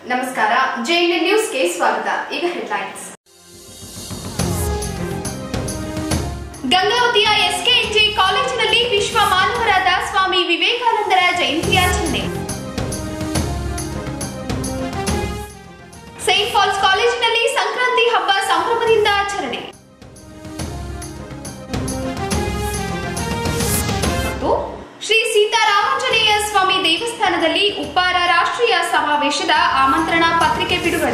ನಮಸ್ಕಾರ ಜೆಎನ್ಎನ್ ನ್ಯೂಸ್ಗೆ ಸ್ವಾಗತ ಈಗ ಹೆಡ್ಲೈನ್ಸ್ ಗಂಗಾವತಿಯ ಎಸ್ಕೆಎನ್ಜಿ ಕಾಲೇಜಿನಲ್ಲಿ ವಿಶ್ವ ಮಾನವರಾದ ಸ್ವಾಮಿ ವಿವೇಕಾನಂದರ ಜಯಂತಿಯಾಚರಣೆ ಸೈಂಟ್ ಫಾಲ್ಸ್ ಕಾಲೇಜಿನಲ್ಲಿ ಸಂಕ್ರಾಂತಿ ಹಬ್ಬ ಸಂಭ್ರಮದಿಂದ ಆಚರಣೆ ಮತ್ತು ಶ್ರೀ ಸೀತಾರಾಮಾಂಜನೇಯ ಸ್ವಾಮಿ ದೇವಸ್ಥಾನದಲ್ಲಿ ಉಪ್ಪಾರ ರಾಷ್ಟ್ರೀಯ ಸಮಾವೇಶದ ಆಮಂತ್ರಣ ಪತ್ರಿಕೆ ಬಿಡುಗಡೆ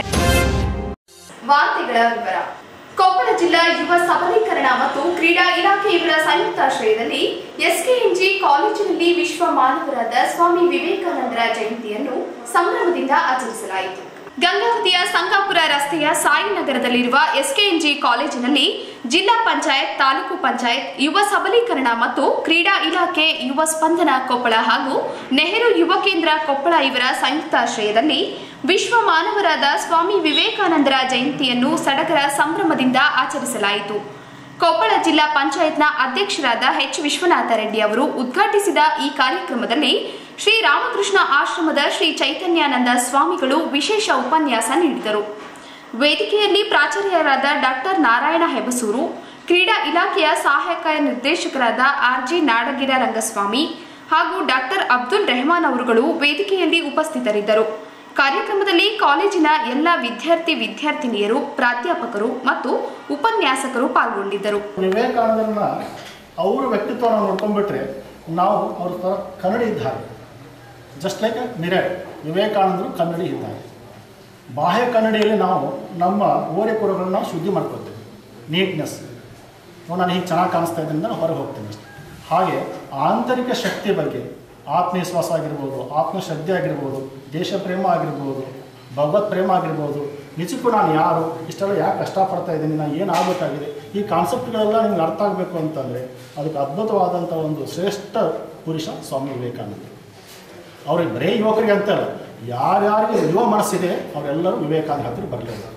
ವಾರ್ತೆಗಳ ವಿವರ ಕೊಪ್ಪಳ ಜಿಲ್ಲಾ ಯುವ ಸಬಲೀಕರಣ ಮತ್ತು ಕ್ರೀಡಾ ಇಲಾಖೆ ಇವರ ಸಂಯುಕ್ತಾಶ್ರಯದಲ್ಲಿ ಎಸ್ಕೆಎನ್ಜಿ ಕಾಲೇಜಿನಲ್ಲಿ ವಿಶ್ವ ಮಾನವರಾದ ಸ್ವಾಮಿ ವಿವೇಕಾನಂದರ ಜಯಂತಿಯನ್ನು ಸಂಭ್ರಮದಿಂದ ಆಚರಿಸಲಾಯಿತು ಗಂಗಾವತಿಯ ಸಂಗಾಪುರ ರಸ್ತೆಯ ಸಾಯಿನಗರದಲ್ಲಿರುವ ಎಸ್ಕೆಎನ್ಜಿ ಕಾಲೇಜಿನಲ್ಲಿ ಜಿಲ್ಲಾ ಪಂಚಾಯತ್ ತಾಲೂಕು ಪಂಚಾಯತ್ ಯುವ ಸಬಲೀಕರಣ ಮತ್ತು ಕ್ರೀಡಾ ಇಲಾಖೆ ಯುವ ಸ್ಪಂದನ ಕೊಪ್ಪಳ ಹಾಗೂ ನೆಹರು ಯುವ ಕೇಂದ್ರ ಕೊಪ್ಪಳ ಇವರ ಸಂಯುಕ್ತಾಶ್ರಯದಲ್ಲಿ ವಿಶ್ವ ಮಾನವರಾದ ಸ್ವಾಮಿ ವಿವೇಕಾನಂದರ ಜಯಂತಿಯನ್ನು ಸಡಗರ ಸಂಭ್ರಮದಿಂದ ಆಚರಿಸಲಾಯಿತು ಕೊಪ್ಪಳ ಜಿಲ್ಲಾ ಪಂಚಾಯತ್ನ ಅಧ್ಯಕ್ಷರಾದ ಎಚ್ ವಿಶ್ವನಾಥ ರೆಡ್ಡಿ ಅವರು ಉದ್ಘಾಟಿಸಿದ ಈ ಕಾರ್ಯಕ್ರಮದಲ್ಲಿ ಶ್ರೀ ರಾಮಕೃಷ್ಣ ಆಶ್ರಮದ ಶ್ರೀ ಚೈತನ್ಯಾನಂದ ಸ್ವಾಮಿಗಳು ವಿಶೇಷ ಉಪನ್ಯಾಸ ನೀಡಿದರು ವೇದಿಕೆಯಲ್ಲಿ ಪ್ರಾಚಾರ್ಯರಾದ ಡಾಕ್ಟರ್ ನಾರಾಯಣ ಹೆಬಸೂರು ಕ್ರೀಡಾ ಇಲಾಖೆಯ ಸಹಾಯಕ ನಿರ್ದೇಶಕರಾದ ಆರ್ಜಿ ನಾಡಗಿರ ರಂಗಸ್ವಾಮಿ ಹಾಗೂ ಡಾಕ್ಟರ್ ಅಬ್ದುಲ್ ರೆಹಮಾನ್ ಅವರುಗಳು ವೇದಿಕೆಯಲ್ಲಿ ಉಪಸ್ಥಿತರಿದ್ದರು ಕಾರ್ಯಕ್ರಮದಲ್ಲಿ ಕಾಲೇಜಿನ ಎಲ್ಲ ವಿದ್ಯಾರ್ಥಿ ವಿದ್ಯಾರ್ಥಿನಿಯರು ಪ್ರಾಧ್ಯಾಪಕರು ಮತ್ತು ಉಪನ್ಯಾಸಕರು ಪಾಲ್ಗೊಂಡಿದ್ದರು ವಿವೇಕಾನಂದರನ್ನ ಅವರ ವ್ಯಕ್ತಿತ್ವ ನಾವು ನೋಡ್ಕೊಂಡ್ಬಿಟ್ರೆ ನಾವು ಅವ್ರ ಥರ ಕನ್ನಡಿ ಇದ್ದ ಹಾಗೆ ಜಸ್ಟ್ ಲೈಕ್ ಮಿರರ್ ವಿವೇಕಾನಂದರು ಕನ್ನಡಿ ಇದ್ದಾರೆ ಬಾಹ್ಯ ಕನ್ನಡಿಯಲ್ಲಿ ನಾವು ನಮ್ಮ ಓರೆ ಕೊರಗಳನ್ನ ನಾವು ಶುದ್ಧಿ ಮಾಡ್ಕೊಳ್ತೇವೆ ನೀಟ್ನೆಸ್ ನಾನು ಹೀಗೆ ಚೆನ್ನಾಗಿ ಕಾಣಿಸ್ತಾ ಇದ್ದೀನಿ ನಾನು ಹೊರಗೆ ಹೋಗ್ತೀನಿ ಅಷ್ಟೇ ಹಾಗೆ ಆಂತರಿಕ ಶಕ್ತಿ ಬಗ್ಗೆ ಆತ್ಮವಿಶ್ವಾಸ ಆಗಿರ್ಬೋದು ಆತ್ಮಶ್ರದ್ಧೆ ಆಗಿರ್ಬೋದು ದೇಶ ಪ್ರೇಮ ಆಗಿರ್ಬೋದು ಭಗವತ್ ಪ್ರೇಮ ಆಗಿರ್ಬೋದು ನಿಜಕ್ಕೂ ನಾನು ಯಾರು ಇಷ್ಟೆಲ್ಲ ಯಾಕೆ ಕಷ್ಟಪಡ್ತಾ ಇದ್ದೀನಿ ನಾನು ಏನು ಆಗಬೇಕಾಗಿದೆ ಈ ಕಾನ್ಸೆಪ್ಟ್ಗಳೆಲ್ಲ ನಿಮ್ಗೆ ಅರ್ಥ ಆಗಬೇಕು ಅಂತಂದರೆ ಅದಕ್ಕೆ ಅದ್ಭುತವಾದಂಥ ಒಂದು ಶ್ರೇಷ್ಠ ಪುರುಷ ಸ್ವಾಮಿ ವಿವೇಕಾನಂದ ಅವ್ರಿಗೆ ಬರೀ ಯುವಕರಿಗೆ ಅಂತಲ್ಲ ಯಾರ್ಯಾರಿಗೆ ಯುವ ಮನಸ್ಸಿದೆ ಅವರೆಲ್ಲರೂ ವಿವೇಕಾನಂದ ಹತ್ರ ಬರಲಿಲ್ಲ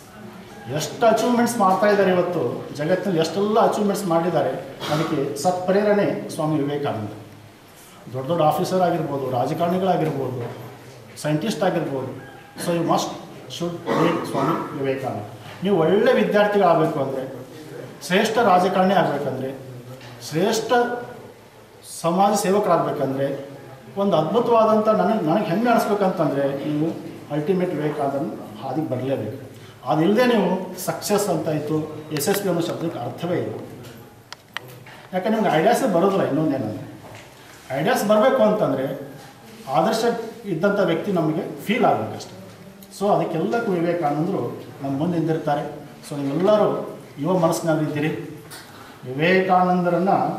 ಎಷ್ಟು ಅಚೀವ್ಮೆಂಟ್ಸ್ ಮಾಡ್ತಾ ಇದ್ದಾರೆ ಇವತ್ತು ಜಗತ್ತಿನಲ್ಲಿ ಎಷ್ಟೆಲ್ಲ ಅಚೀವ್ಮೆಂಟ್ಸ್ ಮಾಡಿದ್ದಾರೆ ಅದಕ್ಕೆ ಸತ್ಪ್ರೇರಣೆ ಸ್ವಾಮಿ ವಿವೇಕಾನಂದ ದೊಡ್ಡ ದೊಡ್ಡ ಆಫೀಸರ್ ಆಗಿರ್ಬೋದು ರಾಜಕಾರಣಿಗಳಾಗಿರ್ಬೋದು ಸೈಂಟಿಸ್ಟ್ ಆಗಿರ್ಬೋದು so you must should read Swami Vivekananda ನೀವು ಒಳ್ಳೆ ವಿದ್ಯಾರ್ಥಿಗಳಾಗಬೇಕು ಅಂದರೆ ಶ್ರೇಷ್ಠ ರಾಜಕಾರಣಿ ಆಗಬೇಕಂದ್ರೆ ಶ್ರೇಷ್ಠ ಸಮಾಜ ಸೇವಕರಾಗಬೇಕಂದ್ರೆ ಒಂದು ಅದ್ಭುತವಾದಂಥ ನನಗೆ ನನಗೆ ಹೆಮ್ಮೆ ಅನಿಸ್ಬೇಕಂತಂದರೆ ನೀವು ಅಲ್ಟಿಮೇಟ್ ವಿವೇಕಾನಂದನ ಹಾದಿಗೆ ಬರಲೇಬೇಕು ಅದಿಲ್ಲದೆ ನೀವು ಸಕ್ಸಸ್ ಅಂತಾಯಿತು ಯಶಸ್ವಿ ಅನ್ನೋ ಶಬ್ದಕ್ಕೆ ಅರ್ಥವೇ ಇಲ್ಲ ಯಾಕೆ ನಿಮ್ಗೆ ಐಡಿಯಾಸೇ ಬರೋದಿಲ್ಲ ಇನ್ನೊಂದೇನಂದರೆ ಐಡಿಯಾಸ್ ಬರಬೇಕು ಅಂತಂದರೆ ಆದರ್ಶ ಇದ್ದಂಥ ವ್ಯಕ್ತಿ ನಮಗೆ ಫೀಲ್ ಆಗಬೇಕಷ್ಟೆ ಸೊ ಅದಕ್ಕೆಲ್ಲಕ್ಕೂ ವಿವೇಕಾನಂದರು ನಮ್ಮ ಮುಂದೆ ನಿಂತಿರ್ತಾರೆ ಸೊ ನೀವೆಲ್ಲರೂ ಯುವ ಮನಸ್ಸಿನಲ್ಲಿದ್ದೀರಿ ವಿವೇಕಾನಂದರನ್ನು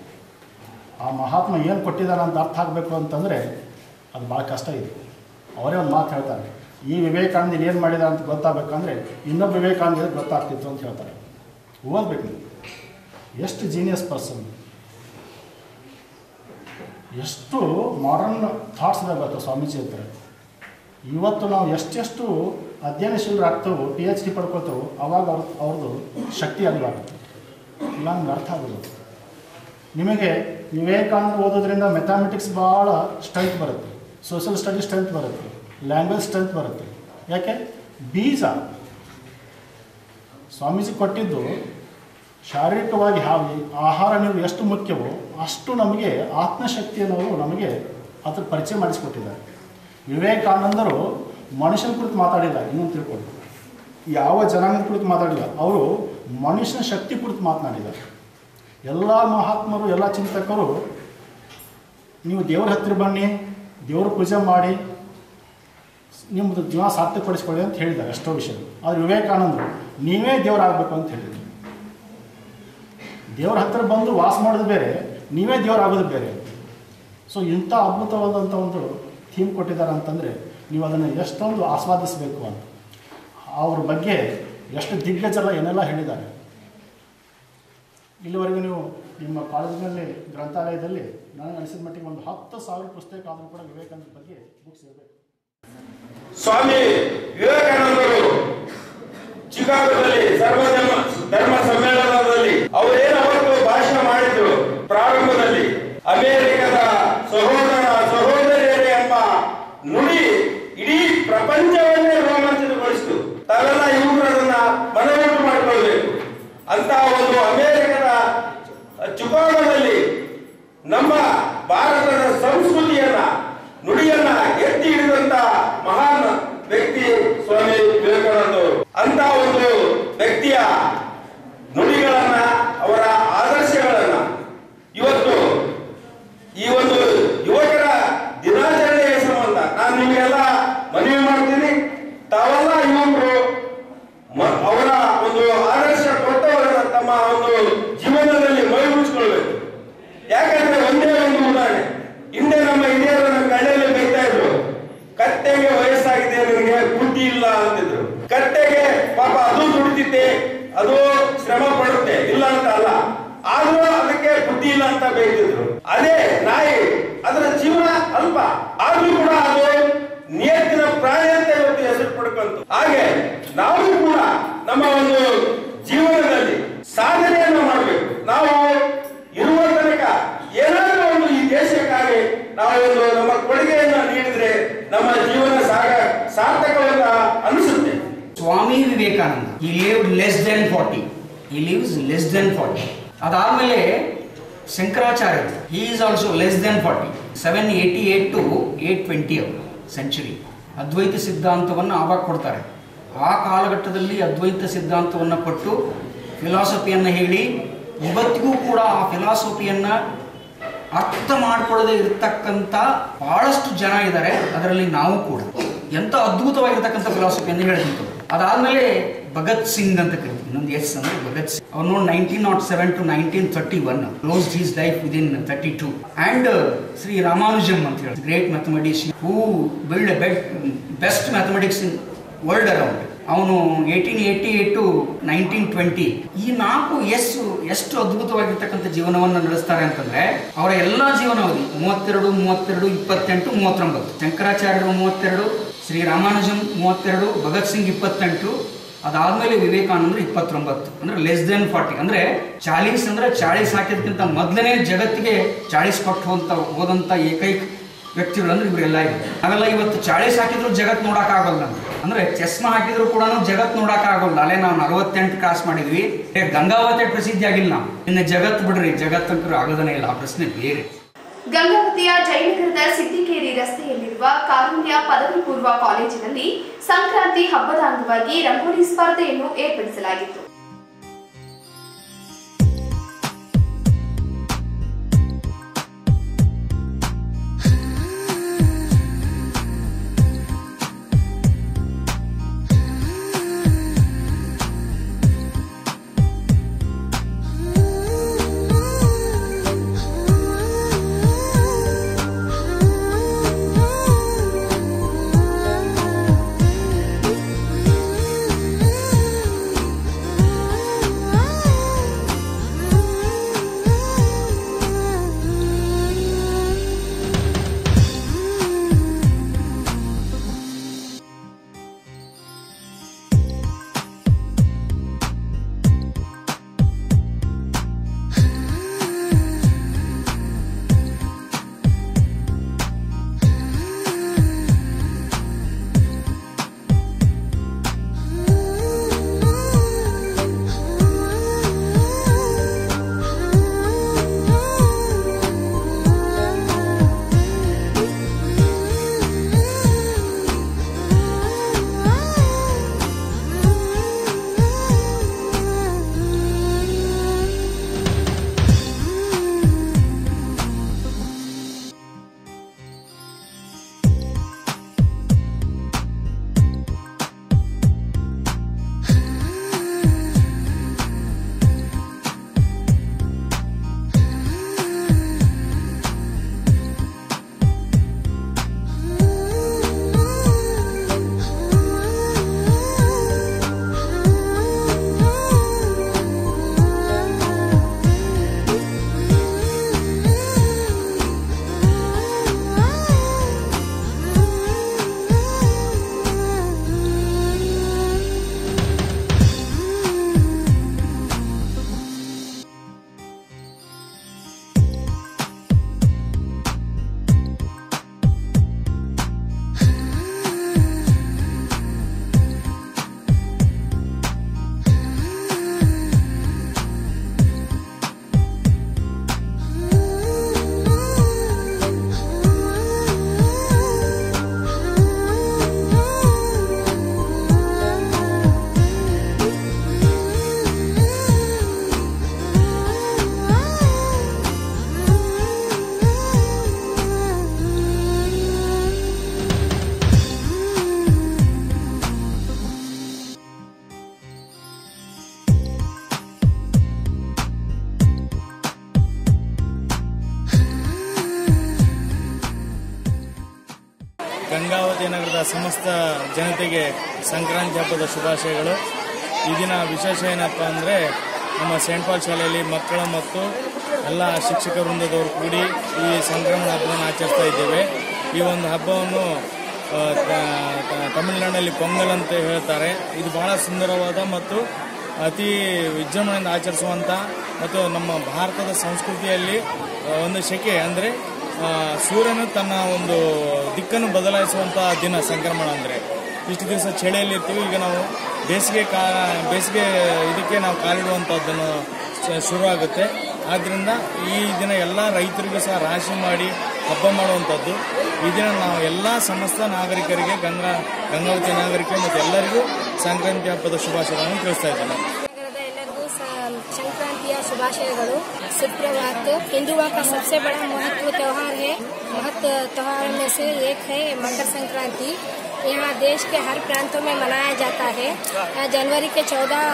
ಆ ಮಹಾತ್ಮ ಏನು ಕೊಟ್ಟಿದ್ದಾನೆ ಅಂತ ಅರ್ಥ ಆಗಬೇಕು ಅಂತಂದರೆ ಅದು ಭಾಳ ಕಷ್ಟ ಇದೆ ಅವರೇ ಒಂದು ಮಾತು ಹೇಳ್ತಾರೆ ಈ ವಿವೇಕಾನಂದ ಏನು ಮಾಡಿದ ಅಂತ ಗೊತ್ತಾಗಬೇಕಂದ್ರೆ ಇನ್ನೊಬ್ಬ ವಿವೇಕಾನಂದ ಗೊತ್ತಾಗ್ತಿತ್ತು ಅಂತ ಹೇಳ್ತಾರೆ ಓದ್ಬೇಕು ನೀವು ಎಷ್ಟು ಜೀನಿಯಸ್ ಪರ್ಸನ್ ಎಷ್ಟು ಮಾಡರ್ನ್ ಥಾಟ್ಸ್ ಗೊತ್ತಾ ಸ್ವಾಮೀಜಿ ಹತ್ರ ಇವತ್ತು ನಾವು ಎಷ್ಟೆಷ್ಟು ಅಧ್ಯಯನಶೀಲರಾಗ್ತೇವೋ ಪಿ ಎಚ್ ಡಿ ಪಡ್ಕೊಳ್ತೇವೋ ಅವಾಗ ಅವ್ರ ಅವ್ರದ್ದು ಶಕ್ತಿ ಅರಿವಾಗುತ್ತೆ ಇಲ್ಲ ನಮ್ಗೆ ಅರ್ಥ ಆಗೋದು ನಿಮಗೆ ವಿವೇಕಾನಂದ ಓದೋದ್ರಿಂದ ಮೆಥಾಮೆಟಿಕ್ಸ್ ಭಾಳ ಸ್ಟ್ರೆಂತ್ ಬರುತ್ತೆ ಸೋಷಿಯಲ್ ಸ್ಟಡಿ ಸ್ಟ್ರೆಂತ್ ಬರುತ್ತೆ ಲ್ಯಾಂಗ್ವೇಜ್ ಸ್ಟ್ರೆಂತ್ ಬರುತ್ತೆ ಯಾಕೆ ಬೀಜ ಸ್ವಾಮೀಜಿ ಕೊಟ್ಟಿದ್ದು ಶಾರೀರಿಕವಾಗಿ ಹಾವಿ ಆಹಾರ ನೀವು ಎಷ್ಟು ಮುಖ್ಯವೋ ಅಷ್ಟು ನಮಗೆ ಆತ್ಮಶಕ್ತಿ ಅನ್ನೋರು ನಮಗೆ ಅದ್ರ ಪರಿಚಯ ಮಾಡಿಸ್ಕೊಟ್ಟಿದ್ದಾರೆ ವಿವೇಕಾನಂದರು ಮನುಷ್ಯನ ಕುರಿತು ಮಾತಾಡಿಲ್ಲ ಇನ್ನೊಂದು ತಿಳ್ಕೊಂಡು ಯಾವ ಜನಾಂಗದ ಕುರಿತು ಮಾತಾಡಿಲ್ಲ ಅವರು ಮನುಷ್ಯನ ಶಕ್ತಿ ಕುರಿತು ಮಾತನಾಡಿದ್ದಾರೆ ಎಲ್ಲ ಮಹಾತ್ಮರು ಎಲ್ಲ ಚಿಂತಕರು ನೀವು ದೇವ್ರ ಹತ್ತಿರ ಬನ್ನಿ ದೇವ್ರ ಪೂಜೆ ಮಾಡಿ ನಿಮ್ಮದು ಜೀವನ ಸಾರ್ಥಕಪಡಿಸ್ಕೊಳ್ಳಿ ಅಂತ ಹೇಳಿದ್ದಾರೆ ಎಷ್ಟೋ ವಿಷಯ ಆದರೆ ವಿವೇಕಾನಂದರು ನೀವೇ ದೇವರಾಗಬೇಕು ಅಂತ ಹೇಳಿದರು ದೇವ್ರ ಹತ್ತಿರ ಬಂದು ವಾಸ ಮಾಡೋದು ಬೇರೆ ನೀವೇ ದೇವರಾಗೋದು ಬೇರೆ ಸೊ ಇಂಥ ಅದ್ಭುತವಾದಂಥ ಒಂದು ಥೀಮ್ ಕೊಟ್ಟಿದ್ದಾರೆ ಅಂತಂದರೆ ನೀವು ಅದನ್ನು ಎಷ್ಟೊಂದು ಆಸ್ವಾದಿಸಬೇಕು ಅಂತ ಅವ್ರ ಬಗ್ಗೆ ಎಷ್ಟು ದಿಗ್ಗಜಲ್ಲ ಏನೆಲ್ಲ ಹೇಳಿದ್ದಾರೆ ಇಲ್ಲಿವರೆಗೂ ನೀವು ನಿಮ್ಮ ಕಾಲೇಜಿನಲ್ಲಿ ಗ್ರಂಥಾಲಯದಲ್ಲಿ ನನಗೆ ಅನಿಸಿದ ಮಟ್ಟಿಗೆ ಒಂದು ಹತ್ತು ಸಾವಿರ ಪುಸ್ತಕ ಆದರೂ ಕೂಡ ವಿವೇಕಾನಂದ ಬಗ್ಗೆ ಬುಕ್ಸ್ ಇರಬೇಕು ಸ್ವಾಮಿ ವಿವೇಕಾನಂದರು ಚಿಕಾಗೋದಲ್ಲಿ ಸರ್ವಧರ್ಮ ಧರ್ಮ ಸಮ್ಮೇಳನದಲ್ಲಿ ಅವರೇನು ಅವತ್ತು ಭಾಷಣ ಮಾಡಿದ್ರು ಪ್ರಾರಂಭದಲ್ಲಿ ಅಮೆರಿಕದ ಸಹೋದರ ಸಹೋದರಿಯರೇ ಎಂಬ ನುಡಿ ಇಡೀ ಪ್ರಪಂಚವನ್ನು ನಮ್ಮ ಹಿರಿಯರು ನಮ್ಮ ಕಣ್ಣಲ್ಲಿ ಬೈತಾ ಇದ್ರು ಕತ್ತೆಗೆ ವಯಸ್ಸಾಗಿದೆ ನಿನಗೆ ಬುದ್ಧಿ ಇಲ್ಲ ಅಂತಿದ್ರು ಕತ್ತೆಗೆ ಪಾಪ ಅದು ದುಡಿತಿತ್ತೆ ಅದು ಶ್ರಮ ಪಡುತ್ತೆ ಇಲ್ಲ ಅಂತ ಅಲ್ಲ ಆದ್ರೂ ಅದಕ್ಕೆ ಬುದ್ಧಿ ಇಲ್ಲ ಅಂತ ಬೈತಿದ್ರು ಅದೇ ನಾಯಿ ಅದರ ಜೀವನ ಅಲ್ಪ ಆದ್ರೂ ಕೂಡ ಅದು ನಿಯತ್ತಿನ ಪ್ರಾಣಿ ಅಂತ ಇವತ್ತು ಹೆಸರು ಪಡ್ಕೊಂತು ಹಾಗೆ ನಾವು ಕೂಡ ನಮ್ಮ ಒಂದು ಜೀವನದಲ್ಲಿ ಸಾಧನೆಯನ್ನು ಮಾಡಬೇಕು ನಾವು ಇರುವ ತನಕ ಏನಾದ್ರೂ ಒಂದು ಈ ದೇಶಕ್ಕಾಗಿ ನಾವು ಒಂದು ನಮ್ಮ ಕೊಡುಗೆಯನ್ನ ನೀಡಿದ್ರೆ ನಮ್ಮ ಜೀವನ ಸಾಗ ಸಾರ್ಥಕವಂತ ಅನಿಸುತ್ತೆ Swami Vivekananda he lived less than forty he lives less than forty ಅದಾದ್ಮೇಲೆ Shankaracharya he is also less than forty seven eighty eight to eight twenty century Advaita ಸಿದ್ಧಾಂತವನ್ನು ಆವಾಗ ಕೊಡ್ತಾರೆ ಆ ಕಾಲಘಟ್ಟದಲ್ಲಿ ಅದ್ವೈತ ಸಿದ್ಧಾಂತವನ್ನು ಕೊಟ್ಟು ಫಿಲಾಸಫಿಯನ್ನು ಹೇಳಿ ಇವತ್ತಿಗೂ ಕೂಡ ಆ ಫಿಲಾಸಫಿಯನ್ನು ಅರ್ಥ ಮಾಡ್ಕೊಳ್ಳದೆ ಇರತಕ್ಕಂಥ ಬಹಳಷ್ಟು ಜನ ಇದ್ದಾರೆ ಅದರಲ್ಲಿ ನಾವು ಕೂಡ ಎಂತ ಅದ್ಭುತವಾಗಿರ್ತಕ್ಕಂಥ ಫಿಲಾಸಫಿಯನ್ನು ಹೇಳ್ತಿತ್ತು ಅದಾದ್ಮೇಲೆ ಭಗತ್ ಸಿಂಗ್ ಅಂತ ಕರಿತೀವಿ ಇನ್ನೊಂದು ಎಸ್ ಅಂದ್ರೆ ಭಗತ್ ಸಿಂಗ್ ಅವನು nineteen naught seven to nineteen thirty one close his life with in thirty two and Shri Ramanujam ಅಂತ ಹೇಳಿ great mathematician who build bed best mathematics in world around ಅವನು eighteen eighty eight to nineteen twenty ಈ ನಾಲ್ಕು ಎಷ್ಟು ಎಷ್ಟು ಅದ್ಭುತವಾಗಿರ್ತಕ್ಕಂಥ ಜೀವನವನ್ನು ನಡೆಸ್ತಾರೆ ಅಂತಂದ್ರೆ ಅವರ ಎಲ್ಲ ಜೀವನಾವಧಿ ಮೂವತ್ತೆರಡು ಮೂವತ್ತೆರಡು ಇಪ್ಪತ್ತೆಂಟು ಮೂವತ್ತೊಂಬತ್ತು ಶಂಕರಾಚಾರ್ಯರು ಮೂವತ್ತೆರಡು ಶ್ರೀ ರಾಮಾನುಜಂ ಮೂವತ್ತೆರಡು ಭಗತ್ ಸಿಂಗ್ ಇಪ್ಪತ್ತೆಂಟು ಅದಾದ್ಮೇಲೆ ವಿವೇಕಾನಂದರು ಇಪ್ಪತ್ತೊಂಬತ್ತು ಅಂದ್ರೆ ಲೆಸ್ ದೆನ್ ಫಾರ್ಟಿ ಅಂದ್ರೆ ಚಾಳೀಸ್ ಅಂದ್ರೆ ಚಾಳೀಸ್ ಹಾಕಿದ್ಕಿಂತ ಮೊದಲನೇ ಜಗತ್ತಿಗೆ ಚಾಳೀಸ್ ಕೊಟ್ಟು ಹೋದಂತ ಹೋದಂತ ಏಕೈಕ ವ್ಯಕ್ತಿಗಳು ಅಂದ್ರೆ ಇವರೆಲ್ಲ ಇದೆ ಅವೆಲ್ಲ ಇವತ್ತು ಚಾಳೀಸ್ ಹಾಕಿದ್ರು ಜಗತ್ ನೋಡಕ್ ಆಗಲ್ಲ ನಮ್ಗೆ ಅಂದ್ರೆ ಚಸ್ಮಾ ಹಾಕಿದ್ರು ಕೂಡ ಜಗತ್ ನೋಡಕ್ ಆಗಲ್ಲ ಅಲ್ಲೇ ನಾವು ನಲವತ್ತೆಂಟು ಕ್ರಾಸ್ ಮಾಡಿದ್ವಿ ಏ, ಗಂಗಾವತಿ ಪ್ರಸಿದ್ಧಿ ಆಗಿಲ್ಲ ನಾವು ಇನ್ನು ಜಗತ್ ಬಿಡ್ರಿ ಜಗತ್ತಂಕರು ಆಗೋದನೇ ಇಲ್ಲ ಆ ಪ್ರಶ್ನೆ ಬೇರೆ ಗಂಗಾವತಿಯ ಜಯನಗರದ ಸಿದ್ದಿಕೇರಿ ರಸ್ತೆಯಲ್ಲಿರುವ ಕಾರುಣ್ಯ ಪದವಿ ಪೂರ್ವ ಕಾಲೇಜಿನಲ್ಲಿ ಸಂಕ್ರಾಂತಿ ಹಬ್ಬದ ಅಂಗವಾಗಿ ರಂಗೋಲಿ ಸ್ಪರ್ಧೆಯನ್ನು ಏರ್ಪಡಿಸಲಾಗಿತ್ತು Thank you. ಗಂಗಾವತಿ ನಗರದ ಸಮಸ್ತ ಜನತೆಗೆ ಸಂಕ್ರಾಂತಿ ಹಬ್ಬದ ಶುಭಾಶಯಗಳು ಈ ದಿನ ವಿಶೇಷ ಏನಪ್ಪ ಅಂದರೆ ನಮ್ಮ ಸೆಂಟ್ ಪಾಲ್ ಶಾಲೆಯಲ್ಲಿ ಮಕ್ಕಳು ಮತ್ತು ಎಲ್ಲ ಶಿಕ್ಷಕ ವೃಂದದವರು ಕೂಡಿ ಈ ಸಂಕ್ರಮಣ ಹಬ್ಬವನ್ನು ಆಚರಿಸ್ತಾ ಇದ್ದೇವೆ ಈ ಒಂದು ಹಬ್ಬವನ್ನು ಆ, ತ- ತ- ತಮಿಳುನಾಡಿನಲ್ಲಿ ಪೊಂಗಲ್ ಅಂತ ಹೇಳ್ತಾರೆ ಇದು ಬಹಳ ಸುಂದರವಾದ ಮತ್ತು ಅತಿ ವಿಜೃಂಭಣೆಯಿಂದ ಆಚರಿಸುವಂಥ ಮತ್ತು ನಮ್ಮ ಭಾರತದ ಸಂಸ್ಕೃತಿಯಲ್ಲಿ ಆ, ಒಂದು ಶೆಕೆ ಅಂದರೆ ಸೂರ್ಯನು ತನ್ನ ಒಂದು ದಿಕ್ಕನ್ನು ಬದಲಾಯಿಸುವಂಥ ದಿನ ಸಂಕ್ರಮಣ ಅಂದರೆ ಇಷ್ಟು ದಿವಸ ಚಳಿಯಲ್ಲಿ ಇರ್ತೀವಿ ಈಗ ನಾವು ಬೇಸಿಗೆ ಕಾ ಬೇಸಿಗೆ ಇದಕ್ಕೆ ನಾವು ಕಾಲಿಡುವಂಥದ್ದನ್ನು ಶ- ಶುರುವಾಗುತ್ತೆ ಆದ್ದರಿಂದ ಈ ದಿನ ಎಲ್ಲ ರೈತರಿಗೂ ಸಹ ರಾಶಿ ಮಾಡಿ ಹಬ್ಬ ಮಾಡುವಂಥದ್ದು ಈ ದಿನ ನಾವು ಎಲ್ಲ ಸಮಸ್ತ ನಾಗರಿಕರಿಗೆ ಗಂಗಾ ಗಂಗಾವತಿ ನಾಗರಿಕ ಮತ್ತು ಎಲ್ಲರಿಗೂ ಸಂಕ್ರಾಂತಿ ಹಬ್ಬದ ಶುಭಾಶಯಗಳನ್ನು ತಿಳಿಸ್ತಾ ಇದ್ದೇನೆ ನಗರದ ಎಲ್ಲರಿಗೂ ಸ- ಸಂಕ್ರಾಂತಿಯ ಶುಭಾಶಯಗಳು सुप्रभात हिंदुओं का सबसे बड़ा महत्व त्योहार है महत्व त्योहार में से एक है मकर संक्रांति यहाँ देश के हर प्रांतों में मनाया जाता है अ, जनवरी के चौदह